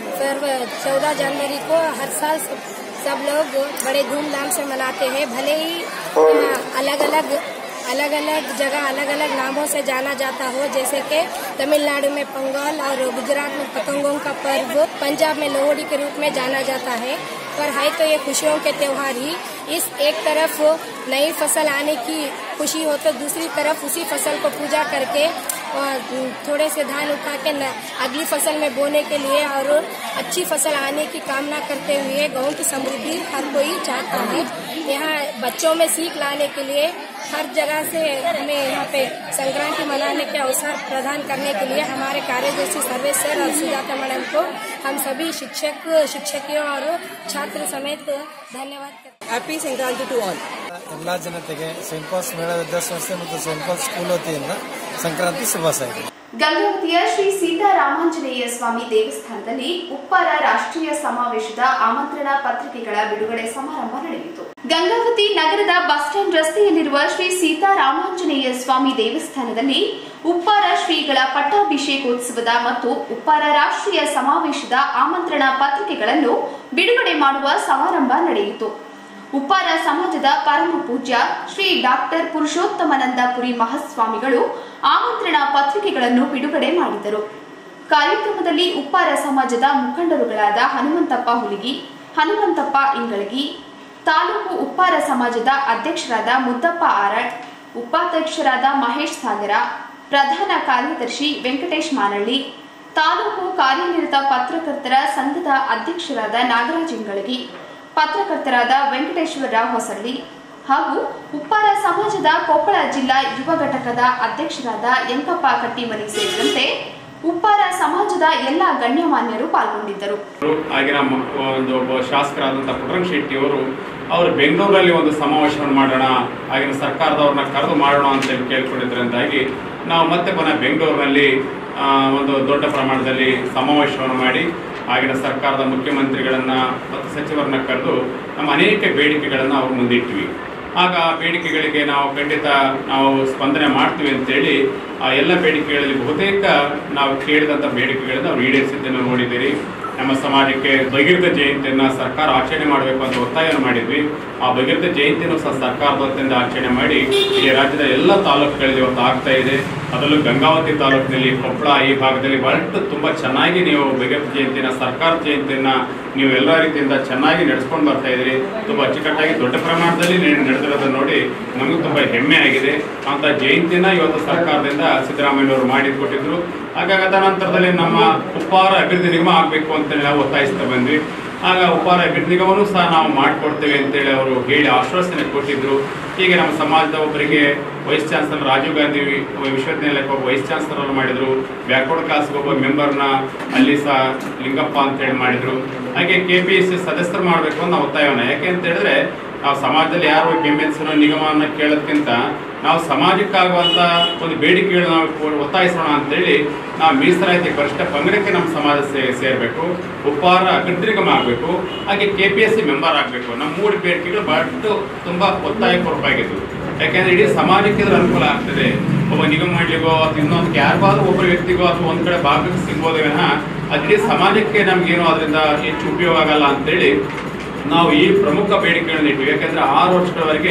चौदह जनवरी को हर साल सब, सब लोग बड़े धूमधाम से मनाते हैं भले ही यहाँ अलग अलग अलग अलग जगह अलग अलग नामों से जाना जाता हो जैसे कि तमिलनाडु में पोंगल और गुजरात में पतंगों का पर्व पंजाब में लोहड़ी के रूप में जाना जाता है पर है तो ये खुशियों के त्योहार ही इस एक तरफ नई फसल आने की खुशी हो तो दूसरी तरफ उसी फसल को पूजा करके और थोड़े से धान उठा के न- अगली फसल में बोने के लिए और अच्छी फसल आने की कामना करते हुए गाँव की समृद्धि हर कोई चाहता है यहाँ बच्चों में सीख लाने के लिए हर जगह से हमें यहाँ पे संक्रांति मनाने के अवसर प्रदान करने के लिए हमारे कार्यदर्शी सर्वेश सर और सुजाता मैडम को हम सभी शिक्षक शिक्षकियों और छात्र समेत धन्यवाद करते हैं ಹ್ಯಾಪಿ ಸಂಕ್ರಾಂತಿ ಟು ಆಲ್ ಎಲ್ಲ ಜನತೆಗೆ ಸೆಂಟ್ ಪಾಲ್ಸ್ ಮೇಳ ವಿದ್ಯಾಸಂಸ್ಥೆ ಮತ್ತು ಸೆಂಟ್ ಪಾಲ್ಸ್ ಸ್ಕೂಲ್ ವತಿಯಿಂದ ಸಂಕ್ರಾಂತಿ ಶುಭಾಶಯಗಳು ಗಂಗಾವತಿಯ ಶ್ರೀ ಸೀತಾರಾಮಾಂಜನೇಯ ಸ್ವಾಮಿ ದೇವಸ್ಥಾನದಲ್ಲಿ ಉಪ್ಪಾರ ರಾಷ್ಟ್ರೀಯ ಸಮಾವೇಶದ ಆಮಂತ್ರಣ ಪತ್ರಿಕೆಗಳ ಬಿಡುಗಡೆ ಸಮಾರಂಭ ನಡೆಯಿತು ಗಂಗಾವತಿ ನಗರದ ಬಸ್ ಸ್ಟ್ಯಾಂಡ್ ರಸ್ತೆಯಲ್ಲಿರುವ ಶ್ರೀ ಸೀತಾರಾಮಾಂಜನೇಯ ಸ್ವಾಮಿ ದೇವಸ್ಥಾನದಲ್ಲಿ ಉಪ್ಪಾರ ಶ್ರೀಗಳ ಪಟ್ಟಾಭಿಷೇಕೋತ್ಸವದ ಮತ್ತು ಉಪ್ಪಾರ ರಾಷ್ಟ್ರೀಯ ಸಮಾವೇಶದ ಆಮಂತ್ರಣ ಪತ್ರಿಕೆಗಳನ್ನು ಬಿಡುಗಡೆ ಮಾಡುವ ಸಮಾರಂಭ ನಡೆಯಿತು ಉಪ್ಪಾರ ಸಮಾಜದ ಪರಮ ಪೂಜ್ಯ ಶ್ರೀ ಡಾಕ್ಟರ್ ಪುರುಷೋತ್ತಮಾನಂದಪುರಿ ಮಹಾಸ್ವಾಮಿಗಳು ಆಮಂತ್ರಣ ಪತ್ರಿಕೆಗಳನ್ನು ಬಿಡುಗಡೆ ಮಾಡಿದರು ಕಾರ್ಯಕ್ರಮದಲ್ಲಿ ಉಪ್ಪಾರ ಸಮಾಜದ ಮುಖಂಡರುಗಳಾದ ಹನುಮಂತಪ್ಪ ಹುಲಿಗಿ ಹನುಮಂತಪ್ಪ ಇಂಗಳಗಿ ತಾಲೂಕು ಉಪ್ಪಾರ ಸಮಾಜದ ಅಧ್ಯಕ್ಷರಾದ ಮುದ್ದಪ್ಪ ಆರಟ್ ಉಪಾಧ್ಯಕ್ಷರಾದ ಮಹೇಶ್ ಸಾಗರ ಪ್ರಧಾನ ಕಾರ್ಯದರ್ಶಿ ವೆಂಕಟೇಶ್ ಮಾನಳ್ಳಿ ತಾಲೂಕು ಕಾರ್ಯನಿರತ ಪತ್ರಕರ್ತರ ಸಂಘದ ಅಧ್ಯಕ್ಷರಾದ ನಾಗರಾಜ್ ಇಂಗಳಗಿ ಪತ್ರಕರ್ತರಾದ ವೆಂಕಟೇಶ್ವರರಾವ್ ಹೊಸಳ್ಳಿ ಹಾಗೂ ಉಪ್ಪಾರ ಸಮಾಜದ ಕೊಪ್ಪಳ ಜಿಲ್ಲಾ ಯುವ ಘಟಕದ ಅಧ್ಯಕ್ಷರಾದ ಯಂಕಪ್ಪ ಕಟ್ಟಿಮನಿ ಸೇರಿದಂತೆ ಉಪ್ಪಾರ ಸಮಾಜದ ಎಲ್ಲ ಗಣ್ಯಮಾನ್ಯರು ಪಾಲ್ಗೊಂಡಿದ್ದರು ಆಗಿನ ಮ- ಒಂದು ಒಬ್ಬ ಶಾಸಕರಾದಂಥ ಪುಟ್ಟರಂಗ ಶೆಟ್ಟಿ ಅವರು ಅವರು ಬೆಂಗಳೂರಲ್ಲಿ ಒಂದು ಸಮಾವೇಶವನ್ನು ಮಾಡೋಣ ಆಗಿನ ಸರ್ಕಾರದವ್ರನ್ನ ಕರೆದು ಮಾಡೋಣ ಅಂತ ಹೇಳಿ ಕೇಳ್ಕೊಂಡಿದ್ದರಿಂದಾಗಿ ನಾವು ಮತ್ತೆ ಪುನಃ ಬೆಂಗಳೂರಿನಲ್ಲಿ ಆ, ಒಂದು ದೊಡ್ಡ ಪ್ರಮಾಣದಲ್ಲಿ ಸಮಾವೇಶವನ್ನು ಮಾಡಿ ಆಗಿನ ಸರ್ಕಾರದ ಮುಖ್ಯಮಂತ್ರಿಗಳನ್ನ ಮತ್ತು ಸಚಿವರನ್ನ ಕರೆದು ನಮ್ಮ ಅನೇಕ ಬೇಡಿಕೆಗಳನ್ನು ಅವ್ರ ಮುಂದಿಟ್ವಿ ಆಗ ಆ ಬೇಡಿಕೆಗಳಿಗೆ ನಾವು ಖಂಡಿತ ನಾವು ಸ್ಪಂದನೆ ಮಾಡ್ತೀವಿ ಅಂತೇಳಿ ಆ ಎಲ್ಲ ಬೇಡಿಕೆಗಳಲ್ಲಿ ಬಹುತೇಕ ನಾವು ಕೇಳಿದಂಥ ಬೇಡಿಕೆಗಳನ್ನು ನಾವು ಈಡೇರಿಸಿದ್ದನ್ನು ನೋಡಿದ್ದೀರಿ ನಮ್ಮ ಸಮಾಜಕ್ಕೆ ಭಗೀರಥ ಜಯಂತಿಯನ್ನು ಸರ್ಕಾರ ಆಚರಣೆ ಮಾಡಬೇಕು ಅಂತ ಒತ್ತಾಯವನ್ನು ಮಾಡಿದ್ವಿ ಆ ಭಗೀರಥ ಜಯಂತಿನೂ ಸಹ ಸರ್ಕಾರದ ವತಿಯಿಂದ ಆಚರಣೆ ಮಾಡಿ ಈ ರಾಜ್ಯದ ಎಲ್ಲ ತಾಲೂಕುಗಳಲ್ಲಿ ಇವತ್ತು ಆಗ್ತಾ ಇದೆ ಅದರಲ್ಲೂ ಗಂಗಾವತಿ ತಾಲೂಕಿನಲ್ಲಿ ಕೊಪ್ಪಳ ಈ ಭಾಗದಲ್ಲಿ ಬಹಳಷ್ಟು ತುಂಬ ಚೆನ್ನಾಗಿ ನೀವು ಭಗೀರಥ ಜಯಂತಿನ ಸರ್ಕಾರ ಜಯಂತಿಯನ್ನ ನೀವು ಎಲ್ಲ ರೀತಿಯಿಂದ ಚೆನ್ನಾಗಿ ನಡೆಸ್ಕೊಂಡು ಬರ್ತಾ ಇದ್ದೀರಿ ತುಂಬ ಅಚ್ಚುಕಟ್ಟಾಗಿ ದೊಡ್ಡ ಪ್ರಮಾಣದಲ್ಲಿ ನೀ- ನಡೆದಿರೋದನ್ನ ನೋಡಿ ನಮಗೂ ತುಂಬ ಹೆಮ್ಮೆ ಆಗಿದೆ ಅಂತ ಜಯಂತಿನ ಇವತ್ತು ಸರ್ಕಾರದಿಂದ ಸಿದ್ದರಾಮಯ್ಯವರು ಮಾಡಿಕೊಟ್ಟಿದ್ರು ಹಾಗಾಗಿ ತದನಂತರದಲ್ಲಿ ನಮ್ಮ ಉಪಹಾರ ಅಭಿವೃದ್ಧಿ ನಿಗಮ ಆಗಬೇಕು ಅಂತೇಳಿ ನಾವು ಒತ್ತಾಯಿಸ್ತಾ ಬಂದ್ವಿ ಆಗ ಉಪಹಾರ ಅಭಿವೃದ್ಧಿ ನಿಗಮನೂ ಸಹ ನಾವು ಮಾಡಿಕೊಡ್ತೇವೆ ಅಂತೇಳಿ ಅವರು ಹೇಳಿ ಆಶ್ವಾಸನೆ ಕೊಟ್ಟಿದ್ರು ಹೀಗೆ ನಮ್ಮ ಸಮಾಜದ ಒಬ್ಬರಿಗೆ ವೈಸ್ ಚಾನ್ಸಲರ್ ರಾಜೀವ್ ಗಾಂಧಿ ವಿ- ವಿಶ್ವವಿದ್ಯಾನಿಲಯಕ್ಕೆ ಒಬ್ಬ ವೈಸ್ ಚಾನ್ಸಲರ್ ಮಾಡಿದ್ರು ಬ್ಯಾಕ್ವರ್ಡ್ ಕ್ಲಾಸ್ಗೆ ಒಬ್ಬ ಮೆಂಬರ್ನ ಅಲ್ಲಿ ಸಹ ಲಿಂಗಪ್ಪ ಅಂತ ಹೇಳಿ ಮಾಡಿದ್ರು ಹಾಗೆ ಕೆ ಪಿ ಎಸ್ ಸಿ ಸದಸ್ಯರು ಮಾಡಬೇಕು ಅಂತ ಒತ್ತಾಯವನ್ನ ಯಾಕೆ ಅಂತ ಹೇಳಿದ್ರೆ ನಾವು ಸಮಾಜದಲ್ಲಿ ಯಾರು ಕೆ ಎಮ್ ಎಸ್ ನಿಗಮವನ್ನು ಕೇಳೋದಕ್ಕಿಂತ ನಾವು ಸಮಾಜಕ್ಕಾಗುವಂಥ ಒಂದು ಬೇಡಿಕೆಗಳನ್ನ ನಾವು ಕೊ- ಒತ್ತಾಯಿಸೋಣ ಅಂತೇಳಿ ನಾವು ಮೀಸಲಾತಿ ಗರಿಷ್ಠ ಪಂಗಡಕ್ಕೆ ನಮ್ಮ ಸಮಾಜ ಸೇ ಸೇರಬೇಕು ಉಪಹಾರ ಅಭಿವೃದ್ಧಿ ನಿಗಮ ಆಗಬೇಕು ಹಾಗೆ K P S C member ಆಗಬೇಕು ನಮ್ಮ ಮೂರು ಬೇಡಿಕೆಗಳು ಬಹಳಷ್ಟು ತುಂಬ ಒತ್ತಾಯಪೂರ್ವಕವಾಗಿದ್ವು ಯಾಕೆಂದ್ರೆ ಇಡೀ ಸಮಾಜಕ್ಕೆ ಇದ್ರ ಅನುಕೂಲ ಆಗ್ತದೆ ಒಬ್ಬ ನಿಗಮ ಮಾಡ್ಲಿಗೋ ಅಥವಾ ಇನ್ನೊಂದು ಯಾರಿಗಾದ್ರೂ ಒಬ್ಬ ವ್ಯಕ್ತಿಗೋ ಅಥವಾ ಒಂದ್ ಕಡೆ ಭಾಗಕ್ಕೆ ಸಿಗ್ಬೋದೇ ವಿನಃ ಅದು ಇಡೀ ಸಮಾಜಕ್ಕೆ ನಮ್ಗೇನು ಅದರಿಂದ ಹೆಚ್ಚು ಉಪಯೋಗ ಆಗಲ್ಲ ಅಂತೇಳಿ ನಾವು ಈ ಪ್ರಮುಖ ಬೇಡಿಕೆಗಳನ್ನ ಇಟ್ವಿ ಯಾಕಂದ್ರೆ ಆರು ವರ್ಷಗಳವರೆಗೆ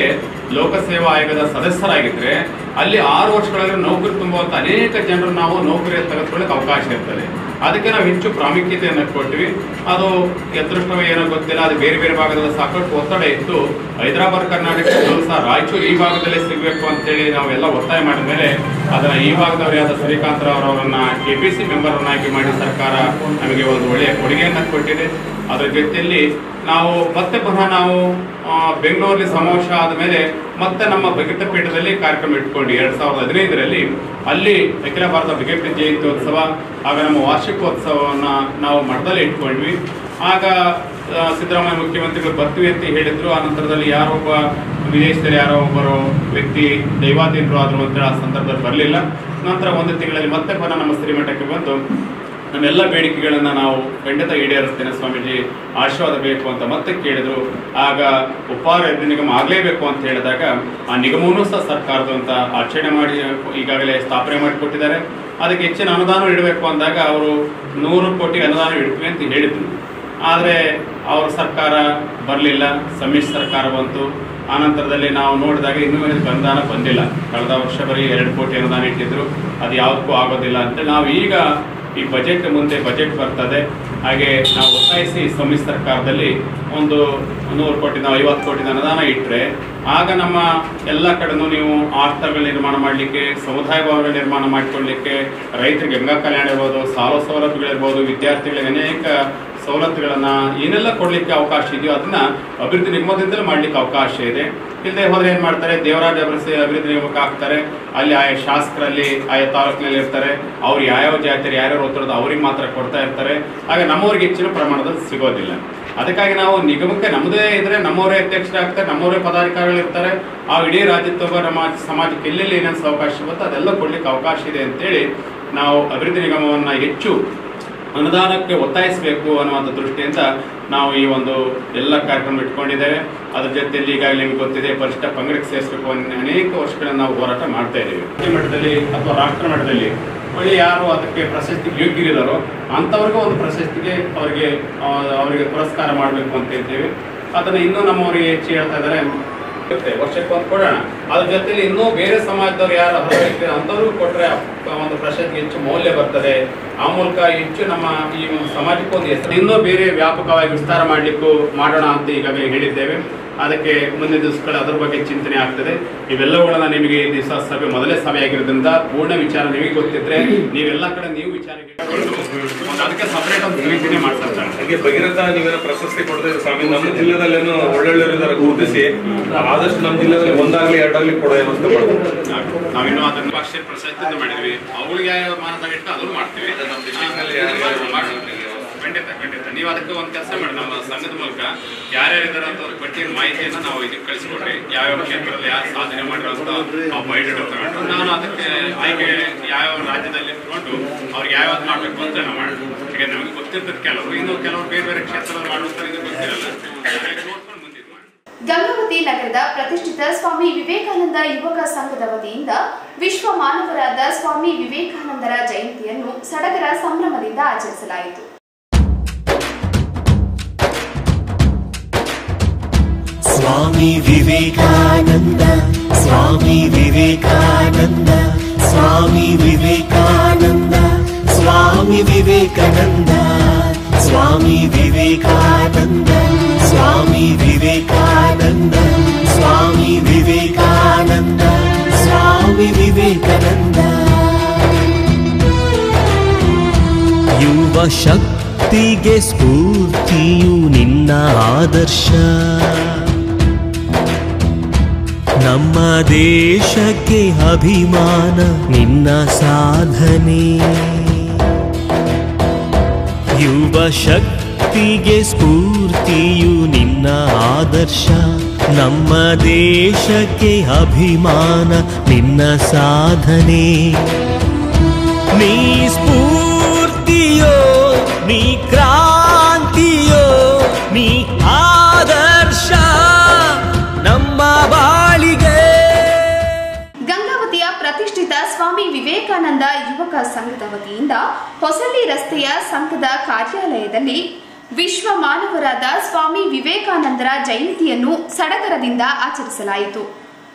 ಲೋಕಸೇವಾ ಆಯೋಗದ ಸದಸ್ಯರಾಗಿದ್ರೆ ಅಲ್ಲಿ ಆರು ವರ್ಷಗಳಲ್ಲಿ ನೌಕರಿ ತುಂಬುವಂತ ಅನೇಕ ಜನರು ನಾವು ನೌಕರಿ ತೆಗೆದುಕೊಳ್ಳಕ್ಕೆ ಅವಕಾಶ ಇರ್ತದೆ ಅದಕ್ಕೆ ನಾವು ಹೆಚ್ಚು ಪ್ರಾಮುಖ್ಯತೆಯನ್ನು ಕೊಟ್ವಿ ಅದು ಅದೃಷ್ಟವೋ ಏನೋ ಗೊತ್ತಿಲ್ಲ ಅದು ಬೇರೆ ಬೇರೆ ಭಾಗದಲ್ಲಿ ಸಾಕಷ್ಟು ಒತ್ತಡ ಇತ್ತು ಹೈದರಾಬಾದ್ ಕರ್ನಾಟಕ ಸಹ ರಾಯಚೂರು ಈ ಭಾಗದಲ್ಲೇ ಸಿಗಬೇಕು ಅಂತೇಳಿ ನಾವೆಲ್ಲ ಒತ್ತಾಯ ಮಾಡಿದ ಮೇಲೆ ಅದನ್ನ ಈ ಭಾಗದವರಾದ ಶ್ರೀಕಾಂತ್ ರಾವ್ ಅವರನ್ನ ಕೆ ಪಿ ಸಿ ಮೆಂಬರ್ನಾಗಿ ಮಾಡಿ ಸರ್ಕಾರ ನಮಗೆ ಒಂದು ಒಳ್ಳೆಯ ಕೊಡುಗೆಯನ್ನು ಕೊಟ್ಟಿದೆ ಅದರ ಜೊತೆಯಲ್ಲಿ ನಾವು ಮತ್ತೆ ಪುನಃ ನಾವು ಆ, ಬೆಂಗಳೂರಲ್ಲಿ ಸಮಾವೇಶ ಆದಮೇಲೆ ಮತ್ತೆ ನಮ್ಮ ಬಗೆಟ ಪೀಠದಲ್ಲಿ ಕಾರ್ಯಕ್ರಮ ಇಟ್ಕೊಂಡು ಎರಡ್ ಸಾವಿರದ ಹದಿನೈದರಲ್ಲಿ ಅಲ್ಲಿ ಅಖಿಲ ಭಾರತ ಬಗೆಟ ಜಯಂತ್ಯೋತ್ಸವ ಆಗ ನಮ್ಮ ವಾರ್ಷಿಕೋತ್ಸವವನ್ನ ನಾವು ಮಠದಲ್ಲಿ ಇಟ್ಕೊಂಡ್ವಿ ಆಗ ಆ, ಸಿದ್ದರಾಮಯ್ಯ ಮುಖ್ಯಮಂತ್ರಿಗಳು ಬರ್ತೀವಿ ಅಂತ ಹೇಳಿದ್ರು ಆ ನಂತರದಲ್ಲಿ ಯಾರೊಬ್ಬ ವಿದೇಶದಲ್ಲಿ ಯಾರೋ ಒಬ್ಬರು ವ್ಯಕ್ತಿ ದೈವಾಧೀನರು ಆದ್ರು ಅಂತ ಆ ಸಂದರ್ಭದಲ್ಲಿ ಬರಲಿಲ್ಲ ನಂತರ ಒಂದು ತಿಂಗಳಲ್ಲಿ ಮತ್ತೆ ಪುನಃ ನಮ್ಮ ಶ್ರೀಮಠಕ್ಕೆ ಬಂದು ನಮ್ಮೆಲ್ಲ ಬೇಡಿಕೆಗಳನ್ನ ನಾವು ಖಂಡಿತ ಈಡೇರಿಸ್ತೇನೆ ಸ್ವಾಮೀಜಿ ಆಶೀರ್ವಾದ ಬೇಕು ಅಂತ ಮತ್ತೆ ಕೇಳಿದ್ರು ಆಗ ಉಪಹಾರ ನಿಗಮ ಆಗಲೇಬೇಕು ಅಂತ ಹೇಳಿದಾಗ ಆ ನಿಗಮವೂ ಸಹ ಸರ್ಕಾರದ ಅಂತ ಆಚರಣೆ ಮಾಡಿ ಈಗಾಗಲೇ ಸ್ಥಾಪನೆ ಮಾಡಿಕೊಟ್ಟಿದ್ದಾರೆ ಅದಕ್ಕೆ ಹೆಚ್ಚಿನ ಅನುದಾನ ಇಡಬೇಕು ಅಂದಾಗ ಅವರು ನೂರು ಕೋಟಿ ಅನುದಾನ ಇಡ್ತೀವಿ ಅಂತ ಹೇಳಿದ್ರು ಆದರೆ ಅವ್ರ ಸರ್ಕಾರ ಬರಲಿಲ್ಲ ಸಮ್ಮಿಶ್ರ ಸರ್ಕಾರ ಬಂತು ಆನಂತರದಲ್ಲಿ ನಾವು ನೋಡಿದಾಗ ಇನ್ನೂ ಇದಕ್ಕೆ ಅನುದಾನ ಬಂದಿಲ್ಲ ಕಳೆದ ವರ್ಷ ಬರೀ ಎರಡು ಕೋಟಿ ಅನುದಾನ ಇಟ್ಟಿದ್ರು ಅದು ಯಾವುದಕ್ಕೂ ಆಗೋದಿಲ್ಲ ಅಂತ ನಾವು ಈಗ ಈ ಬಜೆಟ್ ಮುಂದೆ ಬಜೆಟ್ ಬರ್ತದೆ ಹಾಗೆ ನಾವು ಒತ್ತಾಯಿಸಿ ಸಮ್ಮಿಶ್ರ ಸರ್ಕಾರದಲ್ಲಿ ಒಂದು ನೂರು ಕೋಟಿ ನಾವು ಐವತ್ತು ಕೋಟಿ ಅನುದಾನ ಇಟ್ಟರೆ ಆಗ ನಮ್ಮ ಎಲ್ಲ ಕಡೆನೂ ನೀವು ಆಸ್ಥಾನಗಳ ನಿರ್ಮಾಣ ಮಾಡಲಿಕ್ಕೆ ಸಮುದಾಯ ಭವನಗಳ ನಿರ್ಮಾಣ ಮಾಡಿಕೊಳ್ಳಲಿಕ್ಕೆ ರೈತರಿಗೆ ಗಂಗಾ ಕಲ್ಯಾಣ ಇರ್ಬೋದು ಸಾಲ ಸೌಲಭ್ಯಗಳಿರ್ಬೋದು ವಿದ್ಯಾರ್ಥಿಗಳಿಗೆ ಅನೇಕ ಸವಲತ್ತುಗಳನ್ನ ಏನೆಲ್ಲ ಕೊಡ್ಲಿಕ್ಕೆ ಅವಕಾಶ ಇದೆಯೋ ಅದನ್ನ ಅಭಿವೃದ್ಧಿ ನಿಗಮದಿಂದಲೇ ಮಾಡ್ಲಿಕ್ಕೆ ಅವಕಾಶ ಇದೆ ಇಲ್ಲದೆ ಹೋದ್ರೆ ಏನ್ ಮಾಡ್ತಾರೆ ದೇವರಾಜ ಅಭಿವೃದ್ಧಿ ಅಭಿವೃದ್ಧಿ ನಿಗಮಕ್ಕೆ ಹಾಕ್ತಾರೆ ಅಲ್ಲಿ ಆಯಾ ಶಾಸಕರಲ್ಲಿ ಆಯಾ ತಾಲೂಕಿನಲ್ಲಿ ಇರ್ತಾರೆ ಅವ್ರು ಯಾವ್ಯಾವ ಜಾತಿಯರು ಯಾರ್ಯಾರು ಓದ್ತಿರೋದು ಅವ್ರಿಗೆ ಮಾತ್ರ ಕೊಡ್ತಾ ಇರ್ತಾರೆ ಆಗ ನಮ್ಮವ್ರಿಗೆ ಹೆಚ್ಚಿನ ಪ್ರಮಾಣದಲ್ಲಿ ಸಿಗೋದಿಲ್ಲ ಅದಕ್ಕಾಗಿ ನಾವು ನಿಗಮಕ್ಕೆ ನಮ್ಮದೇ ಇದ್ರೆ ನಮ್ಮವರೇ ಅಧ್ಯಕ್ಷರಾಗ್ತಾರೆ ನಮ್ಮವರೇ ಪದಾಧಿಕಾರಿಗಳು ಇರ್ತಾರೆ ಆ ಇಡೀ ರಾಜ್ಯತ್ವ ನಮ್ಮ ಸಮಾಜಕ್ಕೆ ಎಲ್ಲೆಲ್ಲಿ ಏನೇನು ಅವಕಾಶ ಬರುತ್ತೆ ಅದೆಲ್ಲ ಕೊಡ್ಲಿಕ್ಕೆ ಅವಕಾಶ ಇದೆ ಅಂತೇಳಿ ನಾವು ಅಭಿವೃದ್ಧಿ ನಿಗಮವನ್ನ ಹೆಚ್ಚು ಅನುದಾನಕ್ಕೆ ಒತ್ತಾಯಿಸಬೇಕು ಅನ್ನುವಂಥ ದೃಷ್ಟಿಯಿಂದ ನಾವು ಈ ಒಂದು ಎಲ್ಲ ಕಾರ್ಯಕ್ರಮ ಇಟ್ಕೊಂಡಿದ್ದೇವೆ ಅದ್ರ ಜೊತೆಯಲ್ಲಿ ಈಗಾಗಲೇ ನಿಮ್ಗೆ ಗೊತ್ತಿದೆ ಪರಿಷ್ಠ ಪಂಗಡಕ್ಕೆ ಸೇರಿಸಬೇಕು ಅನ್ನೋ ಅನೇಕ ವರ್ಷಗಳಿಂದ ನಾವು ಹೋರಾಟ ಮಾಡ್ತಾ ಇದ್ದೀವಿ ರಾಜ್ಯ ಮಟ್ಟದಲ್ಲಿ ಅಥವಾ ರಾಷ್ಟ್ರ ಮಟ್ಟದಲ್ಲಿ ಒಳ್ಳೆ ಯಾರು ಅದಕ್ಕೆ ಪ್ರಶಸ್ತಿಗೆ ಯೋಗ್ಯರಿದ್ದಾರೋ ಅಂಥವ್ರಿಗೂ ಒಂದು ಪ್ರಶಸ್ತಿಗೆ ಅವರಿಗೆ ಆ, ಅವರಿಗೆ ಪುರಸ್ಕಾರ ಮಾಡಬೇಕು ಅಂತ ಹೇಳ್ತೇವೆ ಅದನ್ನು ಇನ್ನೂ ನಮ್ಮವರಿಗೆ ಹೆಚ್ಚು ಹೇಳ್ತಾ ಇದ್ದಾರೆ ಇರುತ್ತೆ ವರ್ಷಕ್ಕೆ ಒಂದು ಕೊಡೋಣ ಅದ್ರ ಜೊತೆಲಿ ಇನ್ನೂ ಬೇರೆ ಸಮಾಜದವ್ರು ಯಾರು ಹೊರಗಿರ್ತಾರೆ ಅಂಥವ್ರಿಗೂ ಕೊಟ್ರೆ ಆ ಒಂದು ಪ್ರಶಸ್ತಿಗೆ ಹೆಚ್ಚು ಮೌಲ್ಯ ಬರ್ತದೆ ಆ ಮೂಲಕ ಹೆಚ್ಚು ನಮ್ಮ ಈ ಒಂದು ಸಮಾಜಕ್ಕೆ ಒಂದು ಹೆಸರು ಇನ್ನೂ ಬೇರೆ ವ್ಯಾಪಕವಾಗಿ ವಿಸ್ತಾರ ಮಾಡಲಿಕ್ಕೂ ಮಾಡೋಣ ಅಂತ ಈಗಾಗಲೇ ಹೇಳಿದ್ದೇವೆ ಅದಕ್ಕೆ ಮುಂದಿನ ದಿವಸಗಳು ಅದ್ರ ಬಗ್ಗೆ ಚಿಂತನೆ ಆಗ್ತದೆ ಇವೆಲ್ಲವುಗಳನ್ನ ನಿಮಗೆ ಈ ದಿವಸ ಸಭೆ ಮೊದಲೇ ಸಭೆ ಆಗಿರೋದ್ರಿಂದ ಪೂರ್ಣ ವಿಚಾರ ನಿಮಗೆ ಗೊತ್ತಿದ್ರೆ ನೀವೆಲ್ಲ ಕಡೆ ನೀವು ವಿಚಾರ ಒಂದು ಅದಕ್ಕೆ ಸಪರೇಟ್ ಒಂದು ಸಮಿತಿನೇ ಮಾಡ್ತಾರೆ ಹಾಗೆ ಭಗೀರಥ ನೀವೇನೋ ಪ್ರಶಸ್ತಿ ಕೊಡ್ತಾ ಇದ್ದೀರಿ ಸ್ವಾಮಿ ನಮ್ಮ ಜಿಲ್ಲೆದಲ್ಲೇನೋ ಒಳ್ಳೊಳ್ಳೆಯವರಿದ್ದಾರೆ ಗುರುತಿಸಿ ಆದಷ್ಟು ನಮ್ಮ ಜಿಲ್ಲೆದಲ್ಲಿ ಒಂದಾಗ್ಲಿ ಎರಡಾಗ್ಲಿ ಕೊಡೋ ವ್ಯವಸ್ಥೆ ಮಾಡ್ಬೇಕು ನಾವಿನ್ನು ಅದನ್ನ ಪಕ್ಷ ಪ್ರಶಸ್ತಿಯಿಂದ ಮಾಡಿದ್ವಿ ಅವುಗಳಿಗೆ ಯಾವ ಮಾನದಂಡ ಇಟ್ಟು ಅದನ್ನು ಮಾಡ್ತೀವಿ ನಮ್ಮ district ನಲ್ಲಿ ಯಾರ್ಯಾರು ಮಾಡ್ತೀವಿ. ಖಂಡಿತ ಖಂಡಿತ ನೀವು ಅದಕ್ಕೆ ಒಂದು ಕೆಲಸ ಮಾಡಿ ನಮ್ಮ ಸಂಘದ ಮೂಲಕ ಯಾರ್ಯಾರು ಇದಾರೆ ಅಂತ ಅವ್ರ ಪಟ್ಟಿಯ ಮಾಹಿತಿಯನ್ನ ನಾವು ಇದಕ್ಕೆ ಕಳಿಸ್ಕೊಡ್ರಿ ಯಾವ್ಯಾವ ಕ್ಷೇತ್ರದಲ್ಲಿ ಯಾರು ಸಾಧನೆ ಮಾಡಿರೋಂತ ನಾವು ಬಯೋಡೇಟಾ ತಗೊಂಡು ನಾನು ಅದಕ್ಕೆ ಆಯ್ಕೆ ಯಾವ್ಯಾವ ರಾಜ್ಯದಲ್ಲಿ ಇಟ್ಕೊಂಡು ಅವ್ರಿಗೆ ಯಾವ್ಯಾವ್ದು ಮಾಡ್ಬೇಕು ಅಂತ ನಾವು ಮಾಡ್ತೀವಿ ಈಗ ನಮಗೆ ಗೊತ್ತಿರ್ತದೆ ಕೆಲವರು ಇನ್ನು ಕೆಲವರು ಬೇರೆ ಬೇರೆ ಕ್ಷೇತ್ರದಲ್ಲಿ ಮಾಡುತ್ತಾರೆ ಇದು ಗೊತ್ತಿರಲ್ಲ ಹಾಗಾಗಿ ನೋಡ್ಕೊಂಡು ಮುಂದಿದ್ದು ಮಾಡಿ ಗಂಗಾವತಿ ನಗರದ ಪ್ರತಿಷ್ಠಿತ ಸ್ವಾಮಿ ವಿವೇಕಾನಂದ ಯುವಕ ಸಂಘದ ವತಿಯಿಂದ ವಿಶ್ವ ಮಾನವರಾದ ಸ್ವಾಮಿ ವಿವೇಕಾನಂದರ ಜಯಂತಿಯನ್ನು ಸಡಗರ ಸಂಭ್ರಮದಿಂದ ಆಚರಿಸಲಾಯಿತು स्वामी विवेकानन्द स्वामी विवेकानन्द स्वामी विवेकानन्द स्वामी विवेकानन्द स्वामी विवेकानन्द स्वामी विवेकानन्द स्वामी विवेकानन्द स्वामी विवेकानन्द ಯುವ ಶಕ್ತಿಗೆ ಸ್ಫೂರ್ತಿಯು ನಿನ್ನ ಆದರ್ಶ ನಮ್ಮ ದೇಶಕ್ಕೆ ಅಭಿಮಾನ ನಿನ್ನ ಸಾಧನೆ ಯುವ ಶಕ್ತಿಗೆ ಸ್ಫೂರ್ತಿಯು ನಿನ್ನ ಆದರ್ಶ ನಮ್ಮ ದೇಶಕ್ಕೆ ಅಭಿಮಾನ ನಿನ್ನ ಸಾಧನೆ ನೀ ಸ್ಫೂರ್ತಿಯೋ ನೀ ಕ್ರಾಂತಿಯೋ ನೀ ಆದರ್ಶ ನಮ್ಮ ಬಾಳಿಗೆ ಗಂಗಾವತಿಯ ಪ್ರತಿಷ್ಠಿತ ಸ್ವಾಮಿ ವಿವೇಕಾನಂದ ಯುವಕ ಸಂಘದ ವತಿಯಿಂದ ಹೊಸಳ್ಳಿ ರಸ್ತೆಯ ಸಂಘದ ಕಾರ್ಯಾಲಯದಲ್ಲಿ ವಿಶ್ವ ಮಾನವರಾದ ಸ್ವಾಮಿ ವಿವೇಕಾನಂದರ ಜಯಂತಿಯನ್ನು ಸಡಗರದಿಂದ ಆಚರಿಸಲಾಯಿತು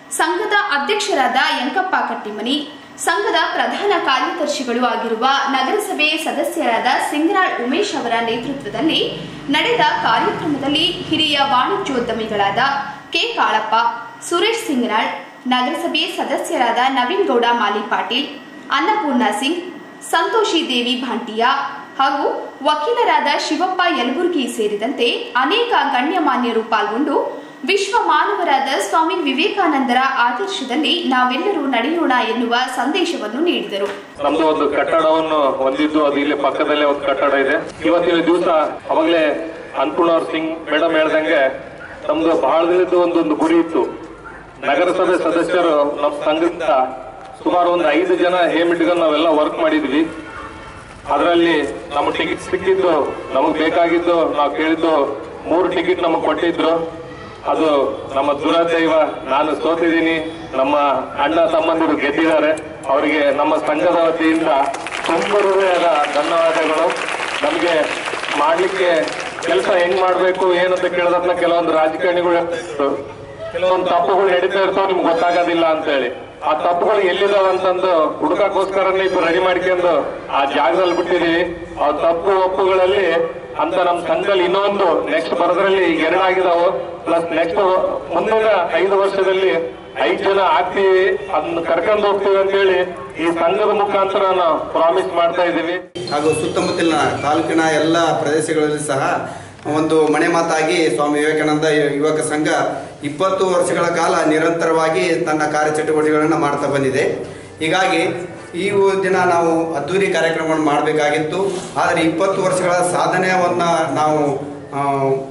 ಸಂಘದ ಅಧ್ಯಕ್ಷರಾದ ಯಂಕಪ್ಪ ಕಟ್ಟಿಮನಿ ಸಂಘದ ಪ್ರಧಾನ ಕಾರ್ಯದರ್ಶಿಗಳು ಆಗಿರುವ ನಗರಸಭೆ ಸದಸ್ಯರಾದ ಸಿಂಗರಾಳ್ ಉಮೇಶ್ ಅವರ ನೇತೃತ್ವದಲ್ಲಿ ನಡೆದ ಕಾರ್ಯಕ್ರಮದಲ್ಲಿ ಹಿರಿಯ ವಾಣಿಜ್ಯೋದ್ಯಮಿಗಳಾದ ಕೆ ಕಾಳಪ್ಪ ಸುರೇಶ್ ಸಿಂಗರಾಳ್ ನಗರಸಭೆ ಸದಸ್ಯರಾದ ನವೀನ್ ಗೌಡ ಮಾಲಿ ಪಾಟೀಲ್ ಅನ್ನಪೂರ್ಣ ಸಿಂಗ್ ಸಂತೋಷಿ ದೇವಿ ಭಾಂಟಿಯಾ ಹಾಗೂ ವಕೀಲರಾದ ಶಿವಪ್ಪ ಯಲಬುರ್ಗಿ ಸೇರಿದಂತೆ ಅನೇಕ ಗಣ್ಯಮಾನ್ಯರು ಪಾಲ್ಗೊಂಡು ವಿಶ್ವ ಮಾನವರಾದ ಸ್ವಾಮಿ ವಿವೇಕಾನಂದರ ಆದರ್ಶದಲ್ಲಿ ನಾವೆಲ್ಲರೂ ನಡೆಯೋಣ ಎನ್ನುವ ಸಂದೇಶವನ್ನು ನೀಡಿದರು ನಮ್ದು ಒಂದು ಕಟ್ಟಡವನ್ನು ಹೊಂದಿದ್ದು ಅದು ಇಲ್ಲಿ ಪಕ್ಕದಲ್ಲೇ ಒಂದು ಕಟ್ಟಡ ಇದೆ ಇವತ್ತಿನ ದಿವಸ ಅವಾಗಲೇ ಅನ್ಪೂರ್ಣವ್ರ ಸಿಂಗ್ ಮೇಡಮ್ ಹೇಳ್ದಂಗೆ ನಮ್ದು ಬಹಳ ದಿನದ ಒಂದೊಂದು ಗುರಿ ಇತ್ತು ನಗರಸಭೆ ಸದಸ್ಯರು ನಮ್ಮ ಸಂಘದಿಂದ ಸುಮಾರು ಒಂದು ಐದು ಜನ ಹೇಮ್ ಇಟ್ಕೊಂಡು ನಾವೆಲ್ಲ ವರ್ಕ್ ಮಾಡಿದ್ವಿ ಅದರಲ್ಲಿ ನಮ್ಮ ಟಿಕೆಟ್ ಸಿಕ್ಕಿದ್ದು ನಮಗೆ ಬೇಕಾಗಿದ್ದು ನಾವು ಕೇಳಿದ್ದು ಮೂರು ಟಿಕೆಟ್ ನಮಗೆ ಕೊಟ್ಟಿದ್ರು ಅದು ನಮ್ಮ ದುರದೈವ ನಾನು ಸೋತಿದ್ದೀನಿ ನಮ್ಮ ಅಣ್ಣ ತಮ್ಮಂದಿರು ಗೆದ್ದಿದ್ದಾರೆ ಅವರಿಗೆ ನಮ್ಮ ಸಂಘದ ವತಿಯಿಂದ ತುಂಬ ಹೃದಯದ ಧನ್ಯವಾದಗಳು ನಮಗೆ ಮಾಡ್ಲಿಕ್ಕೆ ಕೆಲಸ ಹೆಂಗ್ ಮಾಡ್ಬೇಕು ಏನಂತ ಕೇಳೋದನ್ನ ಕೆಲವೊಂದು ರಾಜಕಾರಣಿಗಳು ಹೇಳ್ತಿದ್ರು. ಕೆಲವೊಂದು ತಪ್ಪುಗಳು ನಡೀತಾ ಇರ್ತಾವ ನಿಮ್ಗೆ ಗೊತ್ತಾಗೋದಿಲ್ಲ ಅಂತ ಹೇಳಿ ಆ ತಪ್ಪುಗಳು ಎಲ್ಲಿದಾವ ಅಂತಂದು ಹುಡುಕಕ್ಕೋಸ್ಕರನೇ ಇപ്പൊ ರೆಡಿ ಮಾಡ್ಕೊಂಡು ಆ ಜಾಗದಲ್ಲಿ ಬಿಟ್ಟಿದೀವಿ ಆ ತಪ್ಪು ಒಪ್ಪುಗಳಲ್ಲಿ ಅಂತ ನಮ್ ಸಂಘದಲ್ಲಿ ಇನ್ನೊಂದು ನೆಕ್ಸ್ಟ್ ಬರೋದ್ರಲ್ಲಿ ಈಗ ಎರಡಾಗಿದಾವು ಪ್ಲಸ್ ನೆಕ್ಸ್ಟ್ ಮುಂದಿನ ಐದು ವರ್ಷದಲ್ಲಿ ಐದು ಜನ ಆಗ್ತೀವಿ ಅದನ್ನ ಕರ್ಕೊಂಡು ಹೋಗ್ತೀವಿ ಅಂತ ಹೇಳಿ ಈ ಸಂಘದ ಮುಖಾಂತರ ನಾವು ಪ್ರಾಮಿಸ್ ಮಾಡ್ತಾ ಇದೀವಿ ಹಾಗೂ ಸುತ್ತಮುತ್ತಲಿನ ತಾಲೂಕಿನ ಎಲ್ಲ ಪ್ರದೇಶಗಳಲ್ಲಿ ಸಹ ಒಂದು ಮನೆ ಮಾತಾಗಿ ಸ್ವಾಮಿ ವಿವೇಕಾನಂದ ಯುವಕ ಸಂಘ ಇಪ್ಪತ್ತು ವರ್ಷಗಳ ಕಾಲ ನಿರಂತರವಾಗಿ ತನ್ನ ಕಾರ್ಯಚಟುವಟಿಕೆಗಳನ್ನು ಮಾಡ್ತಾ ಬಂದಿದೆ ಹೀಗಾಗಿ ಈ ದಿನ ನಾವು ಅದ್ದೂರಿ ಕಾರ್ಯಕ್ರಮವನ್ನು ಮಾಡಬೇಕಾಗಿತ್ತು ಆದರೆ ಇಪ್ಪತ್ತು ವರ್ಷಗಳ ಸಾಧನೆಯನ್ನು ನಾವು ಆ,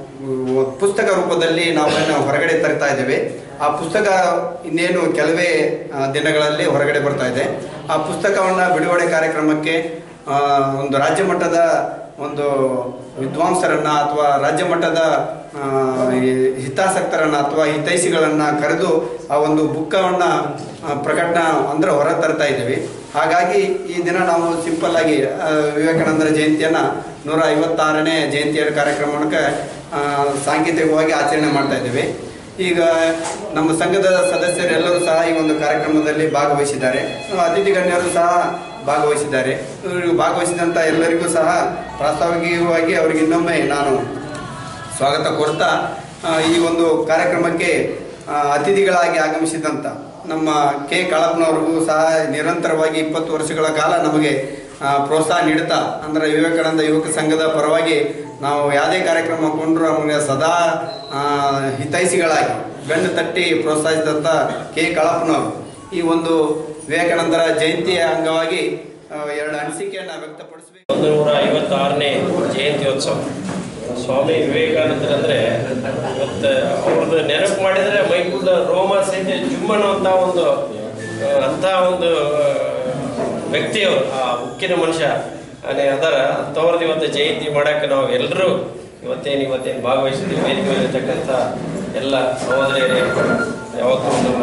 ಪುಸ್ತಕ ರೂಪದಲ್ಲಿ ನಾವು ಅದನ್ನು ಹೊರಗಡೆ ತರ್ತಾ ಇದ್ದೇವೆ ಆ ಪುಸ್ತಕ ಇನ್ನೇನು ಕೆಲವೇ ಆ, ದಿನಗಳಲ್ಲಿ ಹೊರಗಡೆ ಬರ್ತಾ ಇದೆ ಆ ಪುಸ್ತಕವನ್ನು ಬಿಡುಗಡೆ ಕಾರ್ಯಕ್ರಮಕ್ಕೆ ಆ, ಒಂದು ರಾಜ್ಯ ಮಟ್ಟದ ಒಂದು ವಿದ್ವಾಂಸರನ್ನ ಅಥವಾ ರಾಜ್ಯ ಮಟ್ಟದ ಆ, ಈ ಹಿತಾಸಕ್ತರನ್ನ ಅಥವಾ ಹಿತೈಷಿಗಳನ್ನ ಕರೆದು ಆ ಒಂದು ಬುಕ್ಕವನ್ನ ಆ, ಪ್ರಕಟಣೆ ಅಂದ್ರೆ ಹೊರ ತರ್ತಾ ಇದ್ದೀವಿ ಹಾಗಾಗಿ ಈ ದಿನ ನಾವು ಸಿಂಪಲ್ ಆಗಿ ಆ, ವಿವೇಕಾನಂದರ ಜಯಂತಿಯನ್ನ ನೂರ ಐವತ್ತಾರನೇ ಜಯಂತಿಯ ಕಾರ್ಯಕ್ರಮಕ್ಕೆ ಆ, ಸಾಂಕೇತಿಕವಾಗಿ ಆಚರಣೆ ಮಾಡ್ತಾ ಇದ್ದೀವಿ ಈಗ ನಮ್ಮ ಸಂಘದ ಸದಸ್ಯರೆಲ್ಲರೂ ಸಹ ಈ ಒಂದು ಕಾರ್ಯಕ್ರಮದಲ್ಲಿ ಭಾಗವಹಿಸಿದ್ದಾರೆ ಅತಿಥಿ ಗಣ್ಯರು ಸಹ ಭಾಗವಹಿಸಿದ್ದಾರೆ ಇವರು ಭಾಗವಹಿಸಿದಂಥ ಎಲ್ಲರಿಗೂ ಸಹ ಪ್ರಾಸ್ತಾವಿಕವಾಗಿ ಅವರಿಗೆ ಇನ್ನೊಮ್ಮೆ ನಾನು ಸ್ವಾಗತ ಕೋರ್ತಾ ಆ, ಈ ಒಂದು ಕಾರ್ಯಕ್ರಮಕ್ಕೆ ಆ, ಅತಿಥಿಗಳಾಗಿ ಆಗಮಿಸಿದಂಥ ನಮ್ಮ ಕೆ ಕಾಳಪ್ಪನವ್ರಿಗೂ ಸಹ ನಿರಂತರವಾಗಿ ಇಪ್ಪತ್ತು ವರ್ಷಗಳ ಕಾಲ ನಮಗೆ ಆ, ಪ್ರೋತ್ಸಾಹ ನೀಡುತ್ತಾ ಅಂದರೆ ವಿವೇಕಾನಂದ ಯುವಕ ಸಂಘದ ಪರವಾಗಿ ನಾವು ಯಾವುದೇ ಕಾರ್ಯಕ್ರಮ ಕೊಂಡ್ರು ನಮಗೆ ಸದಾ ಆ, ಹಿತೈಷಿಗಳಾಗಿ ಗಂಡು ತಟ್ಟಿ ಪ್ರೋತ್ಸಾಹಿಸಿದಂಥ ಕೆ ಕಾಳಪ್ಪನವರು ಈ ಒಂದು ವಿವೇಕಾನಂದರ ಜಯಂತಿಯ ಅಂಗವಾಗಿ ಆ, ಎರಡು ಅನಿಸಿಕೆಯನ್ನು ವ್ಯಕ್ತಪಡಿಸಬೇಕು ಒಂದು ನೂರ ಐವತ್ತಾರನೇ ಜಯಂತ್ಯೋತ್ಸವ ಸ್ವಾಮಿ ವಿವೇಕಾನಂದರಂದ್ರೆ ಇವತ್ತು ಅವ್ರದ್ದು ನೆನಪು ಮಾಡಿದರೆ ಮೈಕೂಲ ರೋಮ ಸಹಿತ ಜುಮ್ಮನ್ನುವಂಥ ಒಂದು ಆ, ಅಂಥ ಒಂದು ಆ, ವ್ಯಕ್ತಿಯವರು ಆ ಉಕ್ಕಿನ ಮನುಷ್ಯ ಅನೇ ಅದರ ಅಂಥವ್ರದ್ದು ಇವತ್ತು ಜಯಂತಿ ಮಾಡೋಕ್ಕೆ ನಾವು ಎಲ್ಲರೂ ಇವತ್ತೇನು ಇವತ್ತೇನು ಭಾಗವಹಿಸಿದ್ದೀವಿ ವೇದಿಕೆ ಮೇಲೆ ಇರ್ತಕ್ಕಂಥ ಎಲ್ಲ ಸಹೋದರಿಯರೇ ಯಾವತ್ತೂ ನಮ್ಮ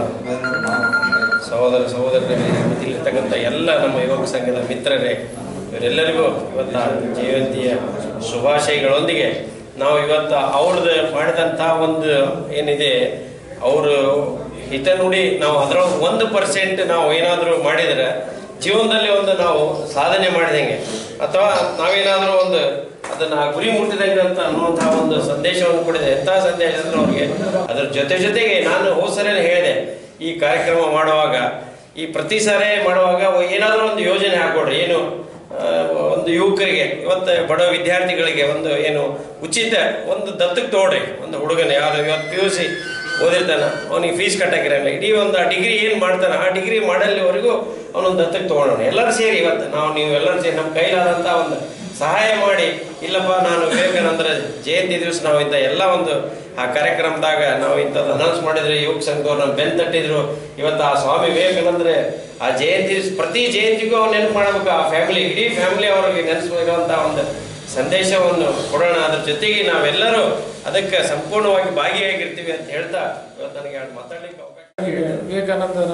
ಸಹೋದರ ಸಹೋದರರೇ ಮತ್ತು ಇಲ್ಲಿರ್ತಕ್ಕಂಥ ಎಲ್ಲ ನಮ್ಮ ಯುವಕ ಸಂಘದ ಮಿತ್ರರೇ ಇವರೆಲ್ಲರಿಗೂ ಇವತ್ತ ಜಯಂತಿಯ ಶುಭಾಶಯಗಳೊಂದಿಗೆ ನಾವು ಇವತ್ತು ಅವ್ರದ್ದು ಮಾಡಿದಂಥ ಒಂದು ಏನಿದೆ ಅವರು ಹಿತನುಡಿ ನಾವು ಅದರೊಳಗೆ ಒಂದು ಪರ್ಸೆಂಟ್ ನಾವು ಏನಾದರೂ ಮಾಡಿದರೆ ಜೀವನದಲ್ಲಿ ಒಂದು ನಾವು ಸಾಧನೆ ಮಾಡಿದಂಗೆ ಅಥವಾ ನಾವೇನಾದರೂ ಒಂದು ಅದನ್ನ ಆ ಗುರಿ ಮುಟ್ಟಿದಂಗೆ ಅಂತ ಅನ್ನುವಂತಹ ಒಂದು ಸಂದೇಶವನ್ನು ಕೊಡಿದೆ ಎಂಥ ಸಂದೇಶ ಅಂದ್ರೆ ಅವ್ರಿಗೆ ಅದ್ರ ಜೊತೆ ಜೊತೆಗೆ ನಾನು ಹೋಸರೇನೆ ಹೇಳಿದೆ ಈ ಕಾರ್ಯಕ್ರಮ ಮಾಡುವಾಗ ಈ ಪ್ರತಿ ಸಾರಿ ಮಾಡುವಾಗ ಏನಾದರೂ ಒಂದು ಯೋಜನೆ ಹಾಕೊಡ್ರಿ ಏನು ಆ, ಒಂದು ಯುವಕರಿಗೆ ಇವತ್ತು ಬಡ ವಿದ್ಯಾರ್ಥಿಗಳಿಗೆ ಒಂದು ಏನು ಉಚಿತ ಒಂದು ದತ್ತಕ್ಕೆ ತಗೊಳ್ರಿ ಒಂದು ಹುಡುಗನ ಯಾವ್ದು ಇವತ್ತು ಪಿ ಯು ಸಿ ಓದಿರ್ತಾನ ಅವನಿಗೆ ಫೀಸ್ ಕಟ್ಟಕ್ಕಿರಲ್ಲ ಇಡೀ ಒಂದು ಆ ಡಿಗ್ರಿ ಏನು ಮಾಡ್ತಾನೆ ಆ ಡಿಗ್ರಿ ಮಾಡಲ್ಲಿವರೆಗೂ ಅವನೊಂದು ದತ್ತಕ್ಕೆ ತಗೊಳ್ಳೋಣ ಎಲ್ಲರೂ ಸೇರಿ ಇವತ್ತು ನಾವು ನೀವು ಎಲ್ಲರೂ ಸೇರಿ ನಮ್ಮ ಕೈಲಾದಂಥ ಒಂದು ಸಹಾಯ ಮಾಡಿ ಇಲ್ಲಪ್ಪ ನಾನು ವಿವೇಕಾನಂದರ ಜಯಂತಿ ದಿವಸ ನಾವು ಇಂಥ ಎಲ್ಲ ಒಂದು ಆ ಕಾರ್ಯಕ್ರಮದಾಗ ನಾವು ಇಂಥದ್ದು ಅನೌನ್ಸ್ ಮಾಡಿದ್ರೆ ಯುವಕ ಸಂಘವ್ರು ನಮ್ಮ ಬೆನ್ ತಟ್ಟಿದ್ರು ಇವತ್ತು ಆ ಸ್ವಾಮಿ ವಿವೇಕಾನಂದ್ರೆ ಆ ಜಯಂತಿ ದಿವ್ಸ ಪ್ರತಿ ಜಯಂತಿಗೂ ಅವ್ರು ನೆನಪು ಮಾಡಬೇಕು ಆ ಫ್ಯಾಮಿಲಿ ಇಡೀ ಫ್ಯಾಮಿಲಿ ಅವ್ರಿಗೆ ನೆನೆಸ್ಬೇಕಂತ ಒಂದು ಸಂದೇಶವನ್ನು ಕೊಡೋಣ ಅದ್ರ ಜೊತೆಗೆ ನಾವೆಲ್ಲರೂ ಅದಕ್ಕೆ ಸಂಪೂರ್ಣವಾಗಿ ಭಾಗಿಯಾಗಿರ್ತೀವಿ ಅಂತ ಹೇಳ್ತಾ ಇವತ್ತು ನನಗೆ ಎರಡು ಮಾತಾಡ್ಲಿಕ್ಕೆ ಅವಕಾಶ ವಿವೇಕಾನಂದರ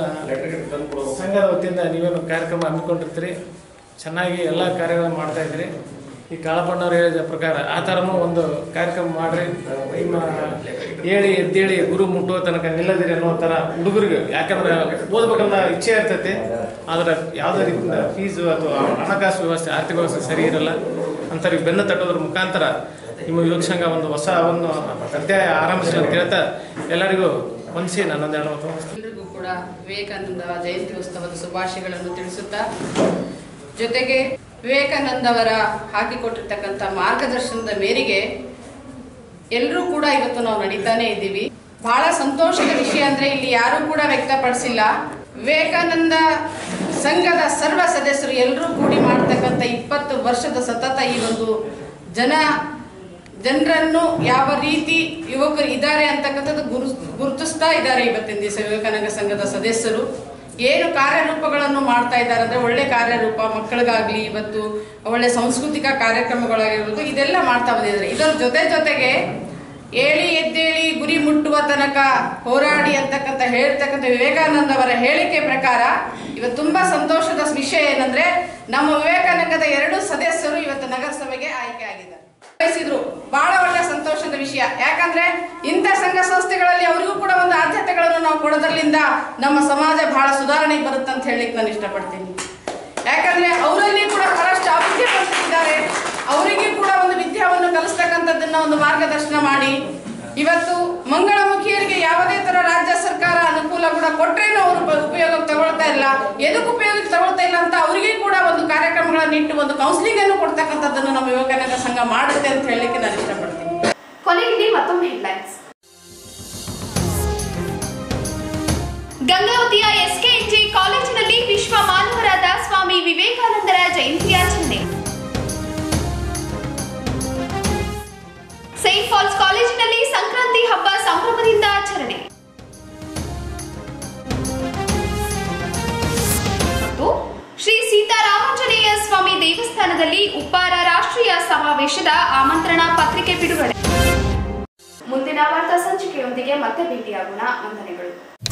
ಸಂಘದ ವತಿಯಿಂದ ನೀವೇನು ಕಾರ್ಯಕ್ರಮ ಹಮ್ಮಿಕೊಂಡಿರ್ತೀರಿ ಚೆನ್ನಾಗಿ ಎಲ್ಲ ಕಾರ್ಯಗಳನ್ನು ಮಾಡ್ತಾ ಇದ್ದೀರಿ ಈ ಕಾಳಪ್ಪಣ್ಣವ್ರು ಹೇಳಿದ ಪ್ರಕಾರ ಆ ಥರನೂ ಒಂದು ಕಾರ್ಯಕ್ರಮ ಮಾಡ್ರಿ ನಿಮ್ಮ ಹೇಳಿ ಎದ್ದೇಳಿ ಗುರು ಮುಟ್ಟುವ ತನಕ ನಿಲ್ಲದಿರಿ ಅನ್ನೋ ಥರ ಹುಡುಗರಿಗೆ ಯಾಕಂದ್ರೆ ಓದ್ಬೇಕನ್ನೋ ಇಚ್ಛೆ ಇರ್ತೈತಿ ಆದ್ರೆ ಯಾವುದೇ ರೀತಿಯಿಂದ ಫೀಸು ಅಥವಾ ಹಣಕಾಸು ವ್ಯವಸ್ಥೆ ಆರ್ಥಿಕ ವ್ಯವಸ್ಥೆ ಸರಿ ಇರಲ್ಲ ಅಂಥವ್ರಿಗೆ ಬೆನ್ನು ತಟ್ಟೋದ್ರ ಮುಖಾಂತರ ನಿಮ್ಮ ಯುವಕ ಸಂಘ ಒಂದು ಹೊಸ ಒಂದು ಅಧ್ಯಾಯ ಆರಂಭಿಸಲಿ ಅಂತ ಹೇಳ್ತಾ ಎಲ್ಲರಿಗೂ ವಂದಿಸಿ ನನ್ನೊಂದು ಎರಡು ಮಾತು ಮುಗಿಸ್ತೇನೆ. ಎಲ್ರಿಗೂ ಕೂಡ ವಿವೇಕಾನಂದ ಜಯಂತಿ ಉತ್ಸವದ ಶುಭಾಶಯಗಳನ್ನು ತಿಳಿಸುತ್ತಾ ಜೊತೆಗೆ ವಿವೇಕಾನಂದ ಅವರ ಹಾಕಿಕೊಟ್ಟಿರ್ತಕ್ಕಂಥ ಮಾರ್ಗದರ್ಶನದ ಮೇರೆಗೆ ಎಲ್ಲರೂ ಕೂಡ ಇವತ್ತು ನಾವು ನಡೀತಾನೆ ಇದ್ದೀವಿ ಬಹಳ ಸಂತೋಷದ ವಿಷಯ ಅಂದ್ರೆ ಇಲ್ಲಿ ಯಾರೂ ಕೂಡ ವ್ಯಕ್ತಪಡಿಸಿಲ್ಲ ವಿವೇಕಾನಂದ ಸಂಘದ ಸರ್ವ ಸದಸ್ಯರು ಎಲ್ಲರೂ ಕೂಡಿ ಮಾಡ್ತಕ್ಕಂಥ ಇಪ್ಪತ್ತು ವರ್ಷದ ಸತತ ಈ ಒಂದು ಜನ ಜನರನ್ನು ಯಾವ ರೀತಿ ಯುವಕರು ಇದ್ದಾರೆ ಅಂತಕ್ಕಂಥದ್ದು ಗುರು ಗುರುತಿಸ್ತಾ ಇದ್ದಾರೆ ಇವತ್ತಿನ ದಿವಸ ವಿವೇಕಾನಂದ ಸಂಘದ ಸದಸ್ಯರು ಏನು ಕಾರ್ಯರೂಪಗಳನ್ನು ಮಾಡ್ತಾ ಇದ್ದಾರೆ ಅಂದ್ರೆ ಒಳ್ಳೆ ಕಾರ್ಯರೂಪ ಮಕ್ಕಳಿಗಾಗ್ಲಿ ಇವತ್ತು ಒಳ್ಳೆ ಸಾಂಸ್ಕೃತಿಕ ಕಾರ್ಯಕ್ರಮಗಳಾಗಿರ್ಬೋದು ಇದೆಲ್ಲ ಮಾಡ್ತಾ ಬಂದಿದ್ದಾರೆ ಇದರ ಜೊತೆ ಜೊತೆಗೆ ಏಳಿ ಎದ್ದೇಳಿ ಗುರಿ ಮುಟ್ಟುವ ತನಕ ಹೋರಾಡಿ ಅಂತಕ್ಕಂಥ ಹೇಳ್ತಕ್ಕಂಥ ವಿವೇಕಾನಂದ ಅವರ ಹೇಳಿಕೆ ಪ್ರಕಾರ ಇವತ್ತು ತುಂಬಾ ಸಂತೋಷದ ವಿಷಯ ಏನಂದ್ರೆ ನಮ್ಮ ವಿವೇಕಾನಂದದ ಎರಡು ಸದಸ್ಯರು ಇವತ್ತು ನಗರಸಭೆಗೆ ಆಯ್ಕೆ ಆಗಿದ್ದಾರೆ ಬಯಸಿದ್ರು ಬಹಳ ಒಳ್ಳೆ ಸಂತೋಷದ ವಿಷಯ ಯಾಕಂದ್ರೆ ಇಂಥ ಸಂಘ ಸಂಸ್ಥೆಗಳಲ್ಲಿ ಅವರಿಗೂ ಕೂಡ ಒಂದು ಆದ್ಯತೆಗಳನ್ನು ನಾವು ಕೊಡೋದ್ರಲ್ಲಿಂದ ನಮ್ಮ ಸಮಾಜ ಬಹಳ ಸುಧಾರಣೆಗೆ ಬರುತ್ತೆ ಅಂತ ಹೇಳಿಕ್ ನಾನು ಇಷ್ಟಪಡ್ತೀನಿ ಯಾಕಂದ್ರೆ ಅವರಲ್ಲಿ ಕೂಡ ಬಹಳಷ್ಟು ಅವಿದ್ಯಾವಂತರಿದ್ದಾರೆ ಅವರಿಗೆ ಕೂಡ ಒಂದು ವಿದ್ಯಾವನ್ನು ಕಲಿಸ್ತಕ್ಕಂಥದ್ದನ್ನ ಒಂದು ಮಾರ್ಗದರ್ಶನ ಮಾಡಿ ಇವತ್ತು ಮಂಗಳಮುಖಿಯರಿಗೆ ಯಾವುದೇ ತರ ರಾಜ್ಯ ಸರ್ಕಾರ ಅನುಕೂಲ ಕೂಡ ಕೊಟ್ರೇನು ಅವರು ಉಪಯೋಗಕ್ಕೆ ತಗೊಳ್ತಾ ಇಲ್ಲ ಎದಕ್ಕೆ ಉಪಯೋಗಕ್ಕೆ ತಗೊಳ್ತಾ ಇಲ್ಲ ಅಂತ ಅವರಿಗೆ ಕೂಡ ಒಂದು ಕಾರ್ಯಕ್ರಮಗಳನ್ನು ಇಟ್ಟು ಒಂದು ಕೌನ್ಸಿಲಿಂಗ್ ಅನ್ನು ಕೊಡ್ತಕ್ಕಂಥದ್ದನ್ನು ನಮ್ಮ ವಿವೇಕಾನಂದ ಸಂಘ ಮಾಡುತ್ತೆ ಅಂತ ಹೇಳಲಿಕ್ಕೆ ನಾನು ಇಷ್ಟಪಡ್ತೀನಿ ಕೊನೆಯಲ್ಲಿ ಮತ್ತೊಮ್ಮೆ ಹೆಡ್ಲೈನ್ಸ್ ಗಂಗಾವತಿಯ ಎಸ್ಕೆಎನ್ಜಿ ಕಾಲೇಜಿನಲ್ಲಿ ವಿಶ್ವ ಮಾನವರಾದ ಸ್ವಾಮಿ ವಿವೇಕಾನಂದರ ಜಯಂತಿಯಾಚರಣೆ ಸೈಂಟ್ ಫಾಲ್ಸ್ ಕಾಲೇಜಿನಲ್ಲಿ ಸಂಕ್ರಾಂತಿ ಹಬ್ಬ ಸಂಭ್ರಮದಿಂದ ಆಚರಣೆ ಮತ್ತು ಶ್ರೀ ಸೀತಾರಾಮಾಂಜನೇಯ ಸ್ವಾಮಿ ದೇವಸ್ಥಾನದಲ್ಲಿ ಉಪ್ಪಾರ ರಾಷ್ಟ್ರೀಯ ಸಮಾವೇಶದ ಆಮಂತ್ರಣ ಪತ್ರಿಕೆ ಬಿಡುಗಡೆ ಮುಂದಿನ ವಾರ್ತಾ ಸಂಚಿಕೆಯೊಂದಿಗೆ ಮತ್ತೆ ಭೇಟಿಯಾಗೋಣ ವಂದನೆಗಳು